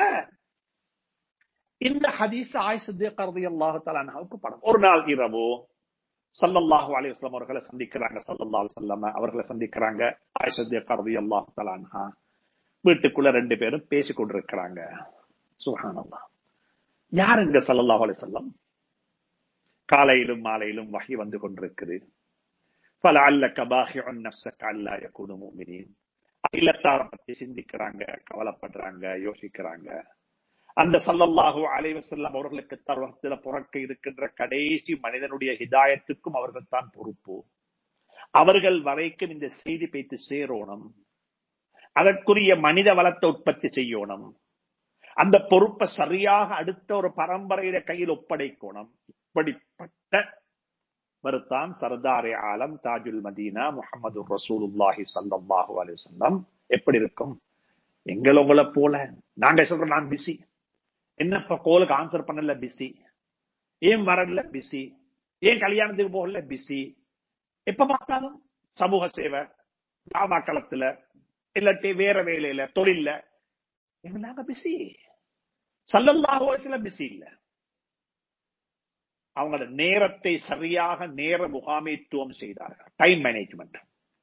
இந்த ஹதீஸ் ஆயுசு கருதி அல்லாஹாலுக்கு படம் ஒரு நாள் இரவு சல்லல்லாஹு அலிஸ்லாம் அவர்களை சந்திக்கிறாங்க சல்லல்லா சல்லாம அவர்களை சந்திக்கிறாங்க ஆயுசு கருதி அல்லாஹு தலான்ஹா வீட்டுக்குள்ள ரெண்டு பேரும் பேசிக் கொண்டிருக்கிறாங்க சுஹானல்லா யாருங்க சல்லல்லாஹு அலி சொல்லம் காலையிலும் மாலையிலும் வகை வந்து கொண்டிருக்குது பல அல்ல கபாஹி நப்சக் அல்லா யகுனு முஃமினீன் இல்லத்தார பத்தி சிந்திக்கிறாங்க கவலைப்படுறாங்க யோசிக்கிறாங்க அந்த சல்லல்லாஹு அலைவ செல்லம் அவர்களுக்கு தருவத்தில் புறக்க இருக்கின்ற கடைசி மனிதனுடைய ஹிதாயத்துக்கும் அவர்கள் தான் பொறுப்பு அவர்கள் வரைக்கும் இந்த செய்தி பேத்து சேரோணும் அதற்குரிய மனித வளத்தை உற்பத்தி செய்யணும் அந்த பொறுப்பை சரியாக அடுத்த ஒரு பரம்பரையில கையில் ஒப்படைக்கணும் இப்படிப்பட்ட வருத்தான் சர்தாரே ஆலம் தாஜுல் மதீனா முகமது ரசூலுல்லாஹி சல்லாஹூ அலிசல்லம் எப்படி இருக்கும் எங்கள் உங்களை போல நாங்க சொல்றோம் நான் பிஸி என்னப்பா கோலுக்கு ஆன்சர் பண்ணல பிஸி ஏன் வரல பிஸி ஏன் கல்யாணத்துக்கு போகல பிஸி எப்ப பார்த்தாலும் சமூக சேவை கிராமக்களத்துல இல்லாட்டி வேற வேலையில தொழில்ல நாங்க பிஸி சல்லல்லாஹு பிஸி இல்ல அவங்களோட நேரத்தை சரியாக நேர முகாமைத்துவம் செய்தார்கள் டைம் மேனேஜ்மெண்ட்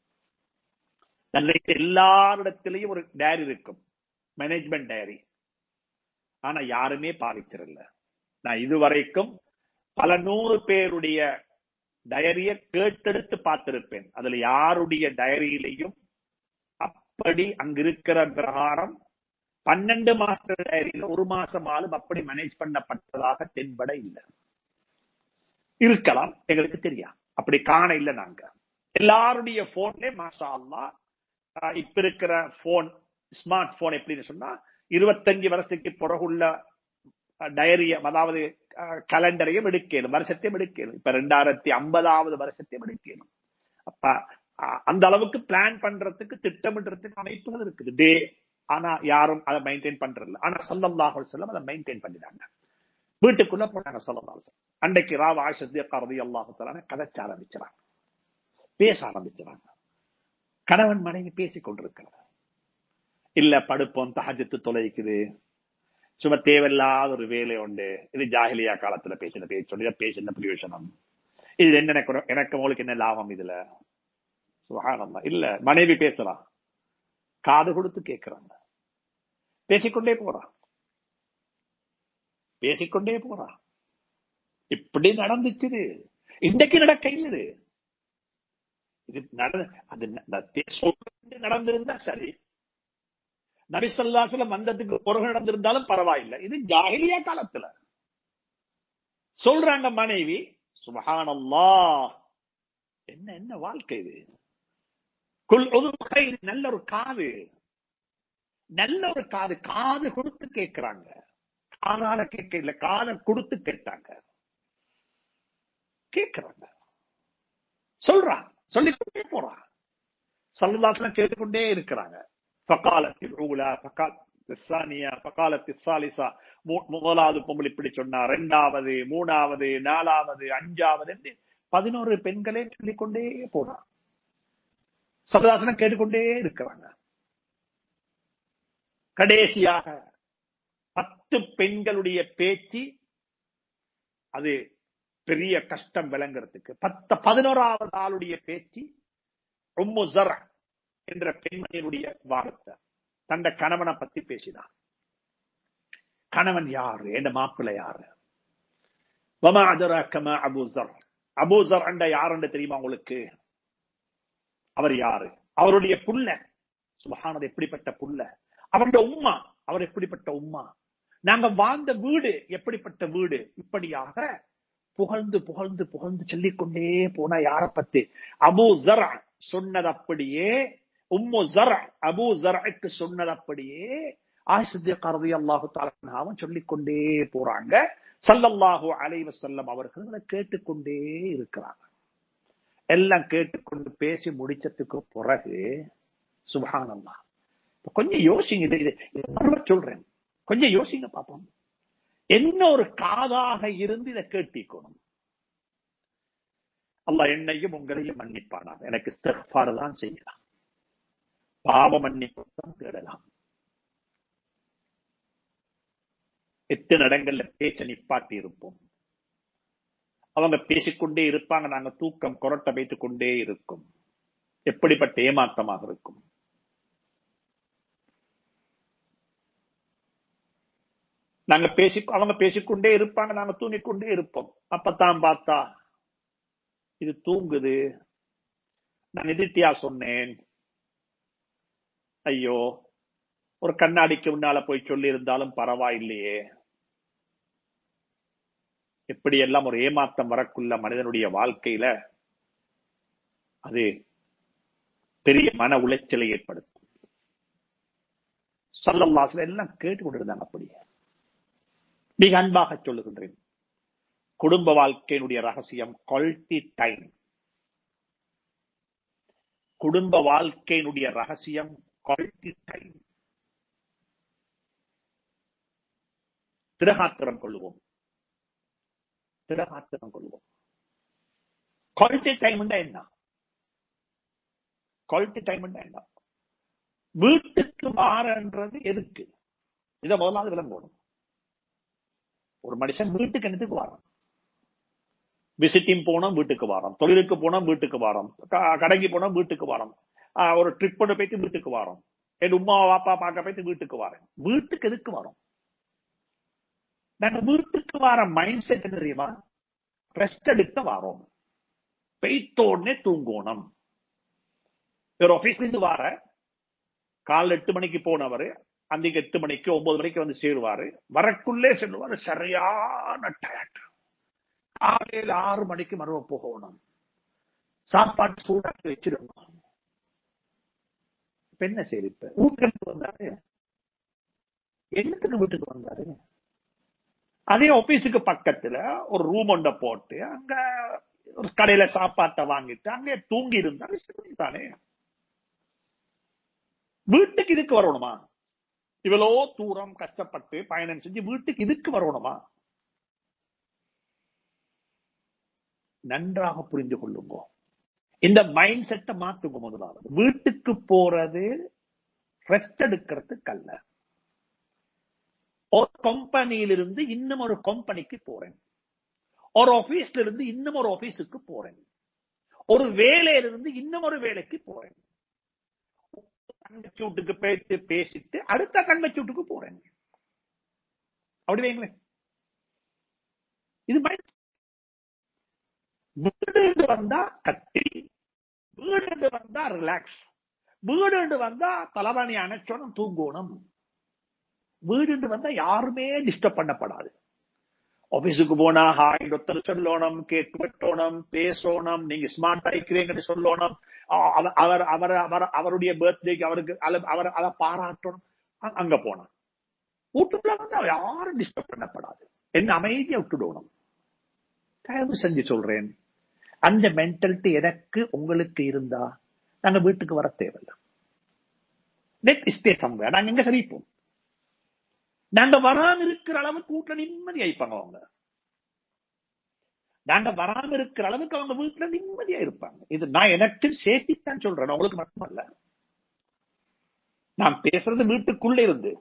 எல்லாரிடத்திலையும் ஒரு டைரி இருக்கும் மேனேஜ்மெண்ட் டைரி ஆனா யாருமே பாதிக்கிறதில்ல நான் இதுவரைக்கும் பல நூறு பேருடைய டயரிய கேட்டெடுத்து பார்த்திருப்பேன் அதுல யாருடைய டயரியிலையும் அப்படி அங்கிருக்கிற பிரகாரம் பன்னெண்டு மாச டயரியில ஒரு மாசம் ஆளும் அப்படி மேனேஜ் பண்ணப்பட்டதாக தென்பட இல்லை இருக்கலாம் எங்களுக்கு தெரியாது அப்படி காண இல்ல நாங்க எல்லாருடைய போன்லயே மாஷா அல்லா ஆஹ் இப்ப இருக்கிற போன் ஸ்மார்ட் போன் எப்படின்னு சொன்னா இருபத்தஞ்சு வருஷத்துக்கு பிறகுள்ள டயரிய அதாவது கலண்டரையும் எடுக்கணும் வருஷத்தையும் எடுக்கணும் இப்ப ரெண்டாயிரத்தி ஐம்பதாவது வருஷத்தையும் எடுக்கணும் அப்ப அஹ், அந்த அளவுக்கு பிளான் பண்றதுக்கு திட்டமிடுறதுக்கு அமைப்புகள் இருக்குது டே ஆனா யாரும் அதை மெயின்டைன் பண்றதில்ல ஆனா சல்லல்லாஹு செல்லம் அதை மெயின்டைன் பண்ணிட்டாங்க வீட்டுக்குள்ள போனாங்க சல்லல்லாஹு அன்றைக்கு ராவ ஆயிஷத்திய கரதி அல்லாஹு தலான கதைச்ச ஆரம்பிச்சாங்க பேச ஆரம்பிச்சாங்க கணவன் மனைவி பேசிக் கொண்டிருக்கிறார் இல்ல படுப்போம் தஹஜத்து தொலைக்குது சும்மா தேவையில்லாத ஒரு வேலை உண்டு இது ஜாகிலியா காலத்துல பேசின பேச்சு இதை பேசின பிரயோஜனம் இது என்ன எனக்கு எனக்கு உங்களுக்கு என்ன லாபம் இதுல சுகானம்மா இல்ல மனைவி பேசுறா காது கொடுத்து கேட்கிறாங்க பேசிக்கொண்டே போறா பேசிக்கொண்டே போறா இப்படி நடந்துச்சு இது. இன்றைக்கு நடக்க இது இது நடந்து அது ந- ந- சொல்றது நடந்திருந்தா சரி நபிசல்லாசலம் வந்ததுக்கு பிறகு நடந்திருந்தாலும் பரவாயில்லை இது ஜாகிலியா காலத்துல சொல்றாங்க மனைவி சுபஹானல்லா என்ன என்ன வாழ்க்கை இது குல் உதுகை நல்ல ஒரு காது நல்ல ஒரு காது காது கொடுத்து கேட்கிறாங்க காதால கேட்க இல்ல காதை கொடுத்து கேட்டாங்க கேட்கிறாங்க சொல்றான் சொல்லிக்கொண்டே போறான் சல்லல்லாஹுலாம் கேட்டுக்கொண்டே இருக்கிறாங்க ஃபகாலத்தில் ஊலா ஃபகால் الثانية فقالت الثالثة மூ- முதலாவது பொம்பளை இப்படி சொன்னா ரெண்டாவது மூணாவது நாலாவது அஞ்சாவது என்று பதினோரு பெண்களே சொல்லிக்கொண்டே போறான் சபதாசனம் கேட்டுக்கொண்டே இருக்கிறாங்க கடைசியாக பத்து பெண்களுடைய பேச்சு அது பெரிய கஷ்டம் விளங்குறதுக்கு பத்த பதினோராவது ஆளுடைய பேச்சு உம்மு ஜர் என்ற பெண்மணியினுடைய வார்த்தை தந்த கணவனை பத்தி பேசினான் கணவன் யாரு என் மாப்பிள்ளை யாரு வமா அதராக்கமா அபூசர் அபூசர் அண்ட யாருன்னு தெரியுமா உங்களுக்கு அவர் யாரு அவருடைய புள்ள சுபஹானது எப்படிப்பட்ட புள்ள அவருடைய உம்மா அவர் எப்படிப்பட்ட உம்மா நாங்க வாழ்ந்த வீடு எப்படிப்பட்ட வீடு இப்படியாக புகழ்ந்து புகழ்ந்து புகழ்ந்து சொல்லிக்கொண்டே போனா யார பத்தி அபூ ஜர் சொன்னது அப்படியே உம்மு ஜர் அபூ ஜர்க்கு சொன்னது அப்படியே ஆசித்திய கருதி அல்லாஹு தாலாவும் சொல்லிக்கொண்டே போறாங்க சல்லல்லாஹு அலைஹி வஸல்லம் அவர்கள் அதை கேட்டுக்கொண்டே இருக்கிறாங்க எல்லாம் கேட்டுக்கொண்டு பேசி முடிச்சதுக்கு பிறகு சுபஹானல்லா இப்ப கொஞ்சம் யோசிங்க இது இது இது மறுபடியும் சொல்றேன் கொஞ்சம் யோசிங்க பாப்போம் என்ன ஒரு காதாக இருந்து இதை கேட்டிக்கணும் அல்லாஹ் என்னையும் உங்களையும் மன்னிப்பானார் எனக்கு இஸ்திக்ஃபார் தான் செய்யலாம் பாவ மன்னிப்பு தான் தேடலாம் எத்தனை இடங்கள்ல பேச்ச நிப்பாட்டி இருப்போம் அவங்க பேசிக்கொண்டே இருப்பாங்க நாங்க தூக்கம் கொரட்டை வைத்துக் கொண்டே இருக்கும் எப்படிப்பட்ட ஏமாற்றமாக இருக்கும் நாங்க பேசி அவங்க பேசிக்கொண்டே இருப்பாங்க நாங்க தூங்கிக்கொண்டே இருப்போம் அப்பதான் பார்த்தா இது தூங்குது நான் எதிர்த்தியா சொன்னேன் ஐயோ ஒரு கண்ணாடிக்கு முன்னால போய் சொல்லி இருந்தாலும் பரவாயில்லையே எப்படி எல்லாம் ஒரு ஏமாற்றம் வரக்குள்ள மனிதனுடைய வாழ்க்கையில அது பெரிய மன உளைச்சலை ஏற்படுத்தும் சல்லல்லாசுல எல்லாம் கேட்டு கொண்டிருந்தாங்க அப்படியே மிக அன்பாக சொல்லுகின்றேன் குடும்ப வாழ்க்கையினுடைய ரகசியம் குவாலிட்டி டைம் குடும்ப வாழ்க்கையினுடைய ரகசியம் குவாலிட்டி டைம் திரகாத்திரம் கொள்வோம் திரகாத்திரம் கொள்வோம் குவாலிட்டி டைம் என்ன குவாலிட்டி டைம் என்ன வீட்டுக்கு மாறன்றது எதுக்கு இதை முதலாவது விளங்கணும் ஒரு மனுஷன் வீட்டுக்கு என்னத்துக்கு வாரம் விசிட்டிங் போனோம் வீட்டுக்கு வாரம் தொழிலுக்கு போனோம் வீட்டுக்கு வாரம் கடைக்கு போனோம் வீட்டுக்கு வாரம் ஒரு ட்ரிப் பண்ண போயிட்டு வீட்டுக்கு வாரம் என் உமா வாப்பா பார்க்க போயிட்டு வீட்டுக்கு வரேன் வீட்டுக்கு எதுக்கு வரோம் நாங்க வீட்டுக்கு வர மைண்ட் செட் என்ன தெரியுமா ரெஸ்ட் எடுக்க வரோம் பெய்த்த உடனே தூங்கணும் ஒரு ஆபீஸ்ல இருந்து வார காலைல எட்டு மணிக்கு போனவர் அன்றைக்கு எட்டு மணிக்கு ஒன்பது மணிக்கு வந்து சேருவாரு வரக்குள்ளே சொல்லுவாரு சரியான டயர்ட் காலையில ஆறு மணிக்கு மறுவ போகணும் சாப்பாடு சூடாக்கி வச்சிருந்தோம் இப்ப என்ன சரி இப்ப வீட்டுக்கு வந்தாரு என்னத்துக்கு வீட்டுக்கு வந்தாரு அதே ஆபீஸுக்கு பக்கத்துல ஒரு ரூம் ஒண்ட போட்டு அங்க ஒரு கடையில சாப்பாட்டை வாங்கிட்டு அங்கே தூங்கி இருந்தாரு தானே வீட்டுக்கு இதுக்கு வரணுமா இவ்வளோ தூரம் கஷ்டப்பட்டு பயணம் செஞ்சு வீட்டுக்கு இதுக்கு வரணுமா நன்றாக புரிந்து கொள்ளுங்க இந்த மைண்ட் செட்டை மாத்துங்க முதலாவது வீட்டுக்கு போறது ரெஸ்ட் எடுக்கிறதுக்கு அல்ல ஒரு கம்பெனியிலிருந்து இன்னும் ஒரு கம்பெனிக்கு போறேன் ஒரு ஆபீஸ்ல இருந்து இன்னும் ஒரு ஆபீஸுக்கு போறேன் ஒரு வேலையிலிருந்து இன்னும் ஒரு வேலைக்கு போறேன் தங்கச்சி வீட்டுக்கு போயிட்டு பேசிட்டு அடுத்த தங்கச்சி வீட்டுக்கு போறேன் அப்படி வைங்களேன் இது வீடு வந்தா கத்தி வீடு வந்தா ரிலாக்ஸ் வீடு வந்தா தலைவணி அணைச்சோனும் தூங்கணும் வீடு வந்தா யாருமே டிஸ்டர்ப் பண்ணப்படாது ஆபீஸுக்கு போனா ஹாய் ஒருத்தர் சொல்லணும் கேக் வெட்டணும் பேசணும் நீங்க ஸ்மார்ட் ஆயிக்கிறீங்கன்னு சொல்லணும் அவர் அவர் அவர் அவருடைய பர்த்டேக்கு அவருக்கு அவர் அதை பாராட்டணும் அங்க போனா வீட்டுக்குள்ள வந்து யாரும் டிஸ்டர்ப் பண்ணப்படாது என்ன அமைதியா விட்டுடணும் தயவு செஞ்சு சொல்றேன் அந்த மென்டாலிட்டி எனக்கு உங்களுக்கு இருந்தா நாங்க வீட்டுக்கு வர தேவையில்லை லெட் ஸ்டே சம்வேர் நாங்க எங்க சரிப்போம் நாங்க வராம இருக்கிற அளவுக்கு வீட்டுல நிம்மதி ஆயிப்பாங்க அவங்க நாங்க வராம இருக்கிற அளவுக்கு அவங்க வீட்டுல நிம்மதியா இருப்பாங்க இது நான் எனக்கு சேர்த்தித்தான் சொல்றேன் உங்களுக்கு மட்டுமல்ல நான் பேசுறது வீட்டுக்குள்ள இருந்து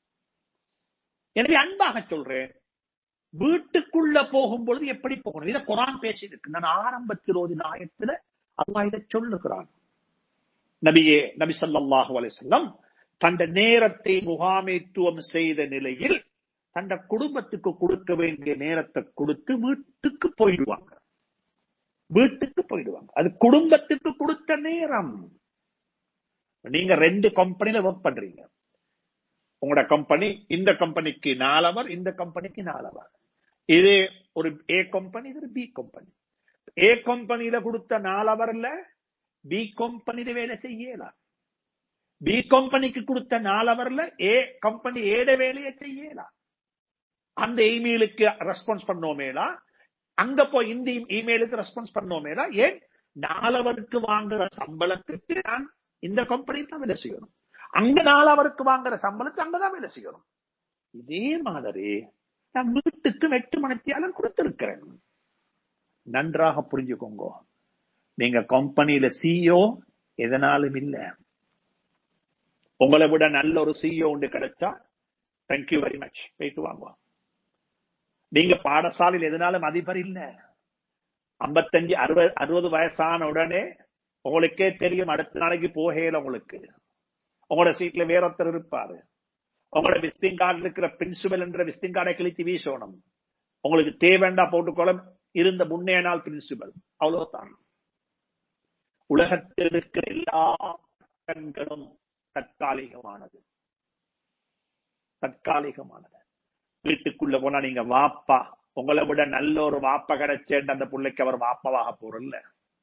எனவே அன்பாக சொல்றேன் வீட்டுக்குள்ள போகும்பொழுது எப்படி போகணும் இதை குரான் பேசியிருக்கு நான் ஆரம்பத்தில் ஒரு நாயத்துல அல்லா இதை சொல்லுகிறான் நபியே நபி சல்லாஹு அலிசல்லம் தந்த நேரத்தை முகாமைத்துவம் செய்த நிலையில் தந்த குடும்பத்துக்கு கொடுக்க வேண்டிய நேரத்தை கொடுத்து வீட்டுக்கு போயிடுவாங்க வீட்டுக்கு போயிடுவாங்க அது குடும்பத்துக்கு கொடுத்த நேரம் நீங்க ரெண்டு கம்பெனில ஒர்க் பண்றீங்க உங்களோட கம்பெனி இந்த கம்பெனிக்கு நாலவர் இந்த கம்பெனிக்கு நாலவர் இது ஒரு ஏ கம்பெனி இது பி கம்பெனி ஏ கம்பெனியில கொடுத்த நாலவர்ல பி கம்பெனியில வேலை செய்யலாம் பி கம்பெனிக்கு கொடுத்த நாலவர்ல ஏ கம்பெனி ஏட வேலையை செய்யலாம் அந்த இமெயிலுக்கு ரெஸ்பான்ஸ் பண்ணோமேலா அங்க போய் இந்த இமெயிலுக்கு ரெஸ்பான்ஸ் பண்ணோமேலா ஏன் நாலவருக்கு வாங்குற சம்பளத்துக்கு நான் இந்த கம்பெனி தான் வேலை செய்யணும் அங்க நாலவருக்கு வாங்குற சம்பளத்துக்கு அங்கதான் வேலை செய்யணும் இதே மாதிரி நான் வீட்டுக்கு எட்டு மணித்தியாலும் கொடுத்திருக்கிறேன் நன்றாக புரிஞ்சுக்கோங்க நீங்க கம்பெனியில சிஇஓ எதனாலும் இல்ல உங்களை விட நல்ல ஒரு சிஇஓ உண்டு கிடைச்சா தேங்க்யூ வெரி மச் போயிட்டு வாங்க நீங்க பாடசாலையில் எதனாலும் அதிபர் இல்ல ஐம்பத்தஞ்சு அறுபது அறுபது வயசான உடனே உங்களுக்கே தெரியும் அடுத்த நாளைக்கு போகையில உங்களுக்கு உங்களோட சீட்ல வேற ஒருத்தர் இருப்பாரு உங்களோட விசிட்டிங் கார்டு இருக்கிற பிரின்சிபல் என்ற விசிட்டிங் கார்டை கிழித்து வீசணும் உங்களுக்கு தேவைண்டா போட்டுக்கொள்ள இருந்த முன்னைய நாள் பிரின்சிபல் அவ்வளவுதான் உலகத்தில் இருக்கிற எல்லா கண்களும் தற்காலிகமானது தற்காலிகமானது வீட்டுக்குள்ள போனா நீங்க வாப்பா உங்களை விட நல்ல ஒரு வாப்பா கிடைச்சேன் அந்த பிள்ளைக்கு அவர் வாப்பாவாக போறல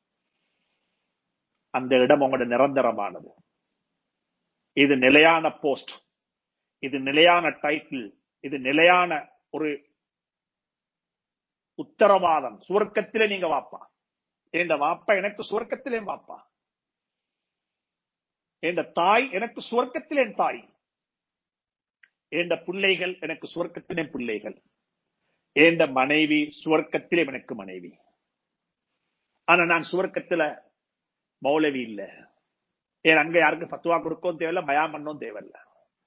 அந்த இடம் உங்களோட நிரந்தரமானது இது நிலையான போஸ்ட் இது நிலையான டைட்டில் இது நிலையான ஒரு உத்தரவாதம் சுவர்க்கத்திலே நீங்க வாப்பா என் வாப்பா எனக்கு சுவர்க்கத்திலே வாப்பா என் தாய் எனக்கு சுவர்க்கத்திலே தாய் என் பிள்ளைகள் எனக்கு சுவர்க்கத்திலே பிள்ளைகள் என் மனைவி சுவர்க்கத்திலே எனக்கு மனைவி ஆனா நான் சுவர்க்கத்துல மௌலவி இல்ல ஏன் அங்க யாருக்கு பத்துவா கொடுக்கவும் தேவையில்ல பயம் பண்ணவும் தேவையில்ல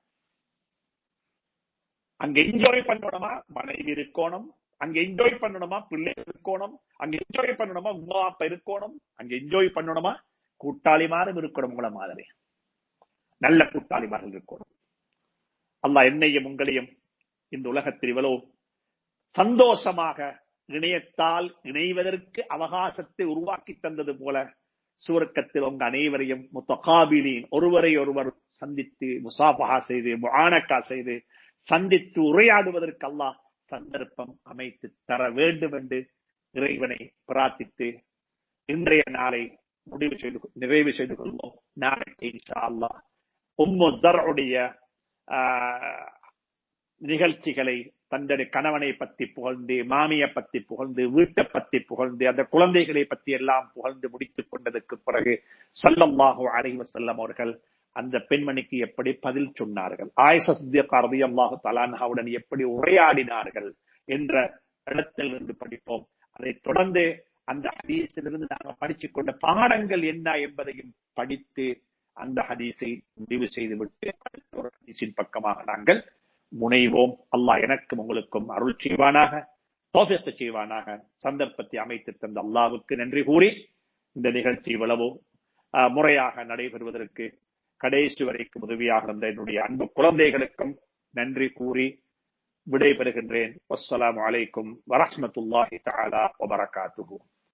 அங்க என்ஜாய் பண்ணணுமா மனைவி இருக்கணும் அங்க என்ஜாய் பண்ணணுமா பிள்ளைகள் இருக்கணும் அங்க என்ஜாய் பண்ணணுமா உமா அப்பா இருக்கணும் அங்க என்ஜாய் பண்ணணுமா கூட்டாளிமாரும் இருக்கணும் உங்கள மாதிரி நல்ல கூட்டாளிமார்கள் இருக்கணும் அல்லா என்னையும் உங்களையும் இந்த உலகத்தில் இவ்வளவு சந்தோஷமாக இணையத்தால் இணைவதற்கு அவகாசத்தை உருவாக்கி தந்தது போல சுவர்க்கத்தில் உங்க அனைவரையும் முத்தகாபிலின் ஒருவரை ஒருவர் சந்தித்து முசாஃபஹா செய்து முஆனக்கா செய்து சந்தித்து உரையாடுவதற்கு அல்லாஹ் சந்தர்ப்பம் அமைத்து தர வேண்டும் என்று இறைவனை பிரார்த்தித்து இன்றைய நாளை முடிவு செய்து நிறைவு செய்து கொள்வோம் நாளைக்கு இன்ஷா அல்லாஹ் உம்மு தர்உடைய நிகழ்ச்சிகளை தன்னுடைய கணவனை பத்தி புகழ்ந்து மாமியை பத்தி புகழ்ந்து வீட்டை பத்தி புகழ்ந்து அந்த குழந்தைகளை பத்தி எல்லாம் புகழ்ந்து முடித்துக் கொண்டதற்கு பிறகு சல்லல்லாஹு அலைஹி வஸல்லம் அவர்கள் அந்த பெண்மணிக்கு எப்படி பதில் சொன்னார்கள் ஆயிஷா சித்திகா ரலியல்லாஹு தஆலாவுடன் எப்படி உரையாடினார்கள் என்ற இடத்தில் இருந்து படிப்போம் அதை தொடர்ந்து அந்த ஹதீஸிலிருந்து நாங்கள் படித்துக் கொண்ட பாடங்கள் என்ன என்பதையும் படித்து அந்த ஹதீஸை முடிவு செய்துவிட்டு அடுத்த ஒரு ஹதீஸின் பக்கமாக நாங்கள் முனைவோம் அல்லாஹ் எனக்கும் உங்களுக்கும் அருள் செய்வானாக தோசத்தை செய்வானாக சந்தர்ப்பத்தை அமைத்து தந்த அல்லாவுக்கு நன்றி கூறி இந்த நிகழ்ச்சி இவ்வளவோ முறையாக நடைபெறுவதற்கு கடைசி வரைக்கும் உதவியாக இருந்த என்னுடைய அன்பு குழந்தைகளுக்கும் நன்றி கூறி விடைபெறுகின்றேன் வஸ்ஸலாமு அலைக்கும் வரஹ்மத்துல்லாஹி தஆலா வபரகாத்துஹு